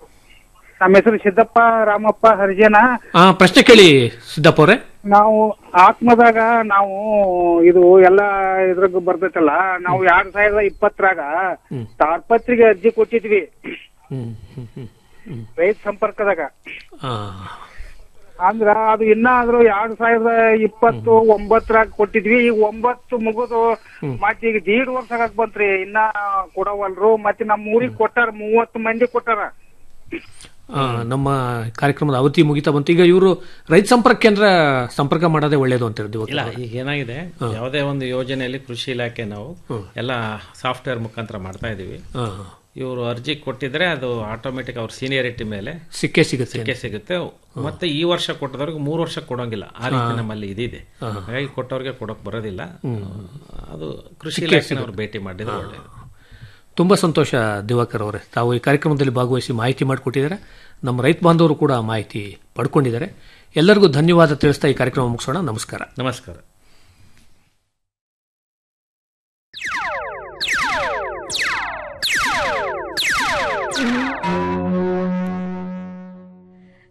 ನಮ್ಮ ಹೆಸರು ಸಿದ್ದಪ್ಪ ರಾಮಪ್ಪ ಹರಿಜನ
ಆ ಪ್ರಶ್ನೆ ಕೇಳಿ ಸಿದ್ದಪ್ಪ ಅವರೇ
ನಾವು ಆತ್ಮದಾಗ ನಾವು ಇದು ಎಲ್ಲ ಇದ್ರಾಗ ಬರ್ತೈತಲ್ಲ ನಾವು ಎರಡ್ ಸಾವಿರದ ಇಪ್ಪತ್ತರಾಗ ತಾಡ್ಪತ್ರಿಗೆ ಅರ್ಜಿ ಕೊಟ್ಟಿದ್ವಿ
ಹ್ಮ್ ಹ್ಮ್ ಹ್ಮ್
ರೈತ ಸಂಪರ್ಕದಾಗ
ಆ,
ಅಂದ್ರ ಅದು ಇನ್ನಾದ್ರೂ ಎರಡ್ ಸಾವಿರದ ಇಪ್ಪತ್ತು ಒಂಬತ್ತರಾಗ ಕೊಟ್ಟಿದ್ವಿ ಈಗ ಒಂಬತ್ತು ಮುಗಿದು ಮತ್ ಈಗ ದೀಡ್ ವರ್ಷ ಆಗಾಕ್ ಬಂತ್ರಿ ಇನ್ನ ಕೊಡವಲ್ರು ಮತ್ತೆ ನಮ್ಮ ಊರಿಗೆ ಕೊಟ್ಟಾರ ಮೂವತ್ತು ಮಂದಿ ಕೊಟ್ಟಾರ
ಆ, ನಮ್ಮ ಕಾರ್ಯಕ್ರಮದ ಅವಧಿ ಮುಗಿತಾ ಬಂತು ಈಗ ಇವರು ರೈತ ಸಂಪರ್ಕ ಕೇಂದ್ರ ಸಂಪರ್ಕ ಮಾಡೋದೇ ಒಳ್ಳೇದು ಅಂತಾರೆ
ಇಲ್ಲ ಈಗ ಏನಾಗಿದೆ ಯಾವುದೇ ಒಂದು ಯೋಜನೆಯಲ್ಲಿ ಕೃಷಿ ಇಲಾಖೆ ನಾವು ಎಲ್ಲ ಸಾಫ್ಟ್ವೇರ್ ಮುಖಾಂತರ ಮಾಡ್ತಾ ಇದೀವಿ ಇವರು ಅರ್ಜಿ ಕೊಟ್ಟಿದ್ರೆ ಅದು ಆಟೋಮೆಟಿಕ್ ಅವ್ರ ಸೀನಿಯರಿಟಿ ಮೇಲೆ
ಸಿಕ್ಕೇ ಸಿಗುತ್ತೆ
ಸಿಕ್ಕೇ ಸಿಗುತ್ತೆ ಮತ್ತೆ ಈ ವರ್ಷ ಕೊಟ್ಟದವ್ರಿಗೆ ಮೂರು ವರ್ಷ ಕೊಡೋಂಗಿಲ್ಲ ಆ ರೀತಿ ನಮ್ಮಲ್ಲಿ ಇದಿದೆ ಹಾಗಾಗಿ ಕೊಟ್ಟವ್ರಿಗೆ ಕೊಡೋಕ್ ಬರೋದಿಲ್ಲ ಅದು ಕೃಷಿ ಇಲಾಖೆನವ್ರು ಭೇಟಿ ಮಾಡಿದ್ರೆ ಒಳ್ಳೆಯದು
ತುಂಬ ಸಂತೋಷ ದಿವಾಕರ್ ಅವರೇ ತಾವು ಈ ಕಾರ್ಯಕ್ರಮದಲ್ಲಿ ಭಾಗವಹಿಸಿ ಮಾಹಿತಿ ಮಾಡಿಕೊಟ್ಟಿದ್ದಾರೆ ನಮ್ಮ ರೈತ ಬಾಂಧವರು ಕೂಡ ಮಾಹಿತಿ ಪಡ್ಕೊಂಡಿದ್ದಾರೆ ಎಲ್ಲರಿಗೂ ಧನ್ಯವಾದ ತಿಳಿಸ್ತಾ ಈ ಕಾರ್ಯಕ್ರಮ ಮುಗಿಸೋಣ ನಮಸ್ಕಾರ
ನಮಸ್ಕಾರ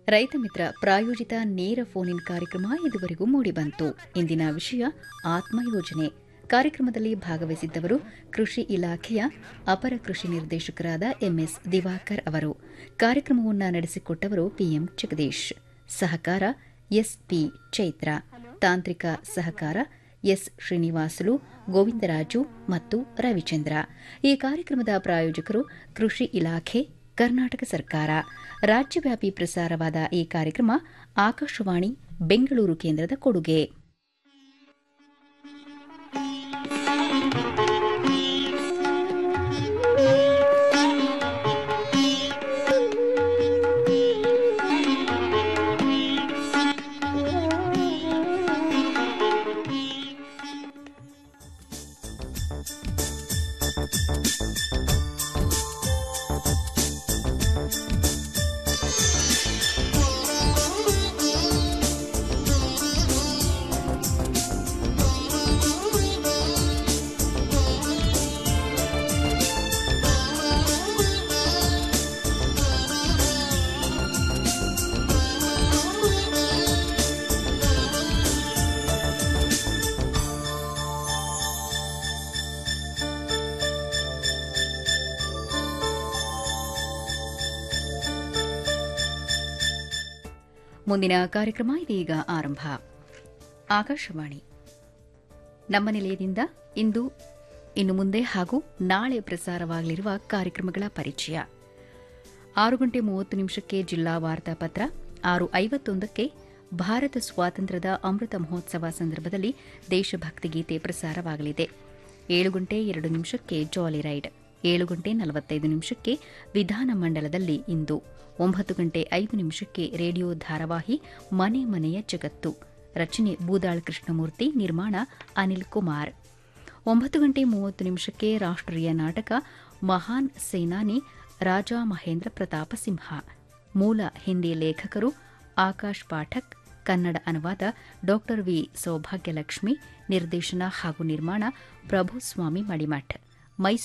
ರೈತ ಮಿತ್ರ ಪ್ರಾಯೋಜಿತ ನೇರ ಫೋನ್ ಇನ್ ಕಾರ್ಯಕ್ರಮ ಇದುವರೆಗೂ ಮೂಡಿಬಂತು ಇಂದಿನ ವಿಷಯ ಆತ್ಮ ಯೋಜನೆ ಕಾರ್ಯಕ್ರಮದಲ್ಲಿ ಭಾಗವಹಿಸಿದ್ದವರು ಕೃಷಿ ಇಲಾಖೆಯ ಅಪರ ಕೃಷಿ ನಿರ್ದೇಶಕರಾದ ಎಂಎಸ್ ದಿವಾಕರ್ ಅವರು ಕಾರ್ಯಕ್ರಮವನ್ನು ನಡೆಸಿಕೊಟ್ಟವರು ಪಿಎಂ ಜಗದೀಶ್ ಸಹಕಾರ ಎಸ್ಪಿ ಚೈತ್ರ ತಾಂತ್ರಿಕ ಸಹಕಾರ ಎಸ್ ಶ್ರೀನಿವಾಸುಲು ಗೋವಿಂದರಾಜು ಮತ್ತು ರವಿಚಂದ್ರ ಈ ಕಾರ್ಯಕ್ರಮದ ಪ್ರಾಯೋಜಕರು ಕೃಷಿ ಇಲಾಖೆ ಕರ್ನಾಟಕ ಸರ್ಕಾರ ರಾಜ್ಯವ್ಯಾಪಿ ಪ್ರಸಾರವಾದ ಈ ಕಾರ್ಯಕ್ರಮ ಆಕಾಶವಾಣಿ ಬೆಂಗಳೂರು ಕೇಂದ್ರದ ಕೊಡುಗೆ ಮುಂದಿನ ಕಾರ್ಯಕ್ರಮ ಇದೀಗ ಆರಂಭ ಆಕಾಶವಾಣಿ ನಮ್ಮ ನಿಲಯದಿಂದ ಇಂದು ಇನ್ನು ಮುಂದೆ ಹಾಗೂ ನಾಳೆ ಪ್ರಸಾರವಾಗಲಿರುವ ಕಾರ್ಯಕ್ರಮಗಳ ಪರಿಚಯ ಆರು ಗಂಟೆ ಮೂವತ್ತು ನಿಮಿಷಕ್ಕೆ ಜಿಲ್ಲಾ ವಾರ್ತಾಪತ್ರ ಆರು ಐವತ್ತೊಂದಕ್ಕೆ ಭಾರತ ಸ್ವಾತಂತ್ರ್ಯದ ಅಮೃತ ಮಹೋತ್ಸವ ಸಂದರ್ಭದಲ್ಲಿ ದೇಶಭಕ್ತಿ ಗೀತೆ ಪ್ರಸಾರವಾಗಲಿದೆ ಏಳು ಗಂಟೆ ಎರಡು ನಿಮಿಷಕ್ಕೆ ಜಾಲಿ ರೈಡ್ ಏಳು ಗಂಟೆ ನಲವತ್ತೈದು ನಿಮಿಷಕ್ಕೆ ವಿಧಾನಮಂಡಲದಲ್ಲಿ ಇಂದು ಒಂಬತ್ತು ಗಂಟೆ ಐದು ನಿಮಿಷಕ್ಕೆ ರೇಡಿಯೋ ಧಾರಾವಾಹಿ ಮನೆ ಮನೆಯ ಜಗತ್ತು ರಚನೆ ಬೂದಾಳ್ ಕೃಷ್ಣಮೂರ್ತಿ ನಿರ್ಮಾಣ ಅನಿಲ್ ಕುಮಾರ್ ಒಂಬತ್ತು ಗಂಟೆ ಮೂವತ್ತು ನಿಮಿಷಕ್ಕೆ ರಾಷ್ಟ್ರೀಯ ನಾಟಕ ಮಹಾನ್ ಸೇನಾನಿ ರಾಜ ಮಹೇಂದ್ರ ಪ್ರತಾಪ ಸಿಂಹ ಮೂಲ ಹಿಂದಿ ಲೇಖಕರು ಆಕಾಶ್ ಪಾಠಕ್ ಕನ್ನಡ ಅನುವಾದ ಡಾ ವಿ ಸೌಭಾಗ್ಯಲಕ್ಷ್ಮಿ ನಿರ್ದೇಶನ ಹಾಗೂ ನಿರ್ಮಾಣ ಪ್ರಭುಸ್ವಾಮಿ ಮಡಿಮಠ್ ಮೈಸೂರು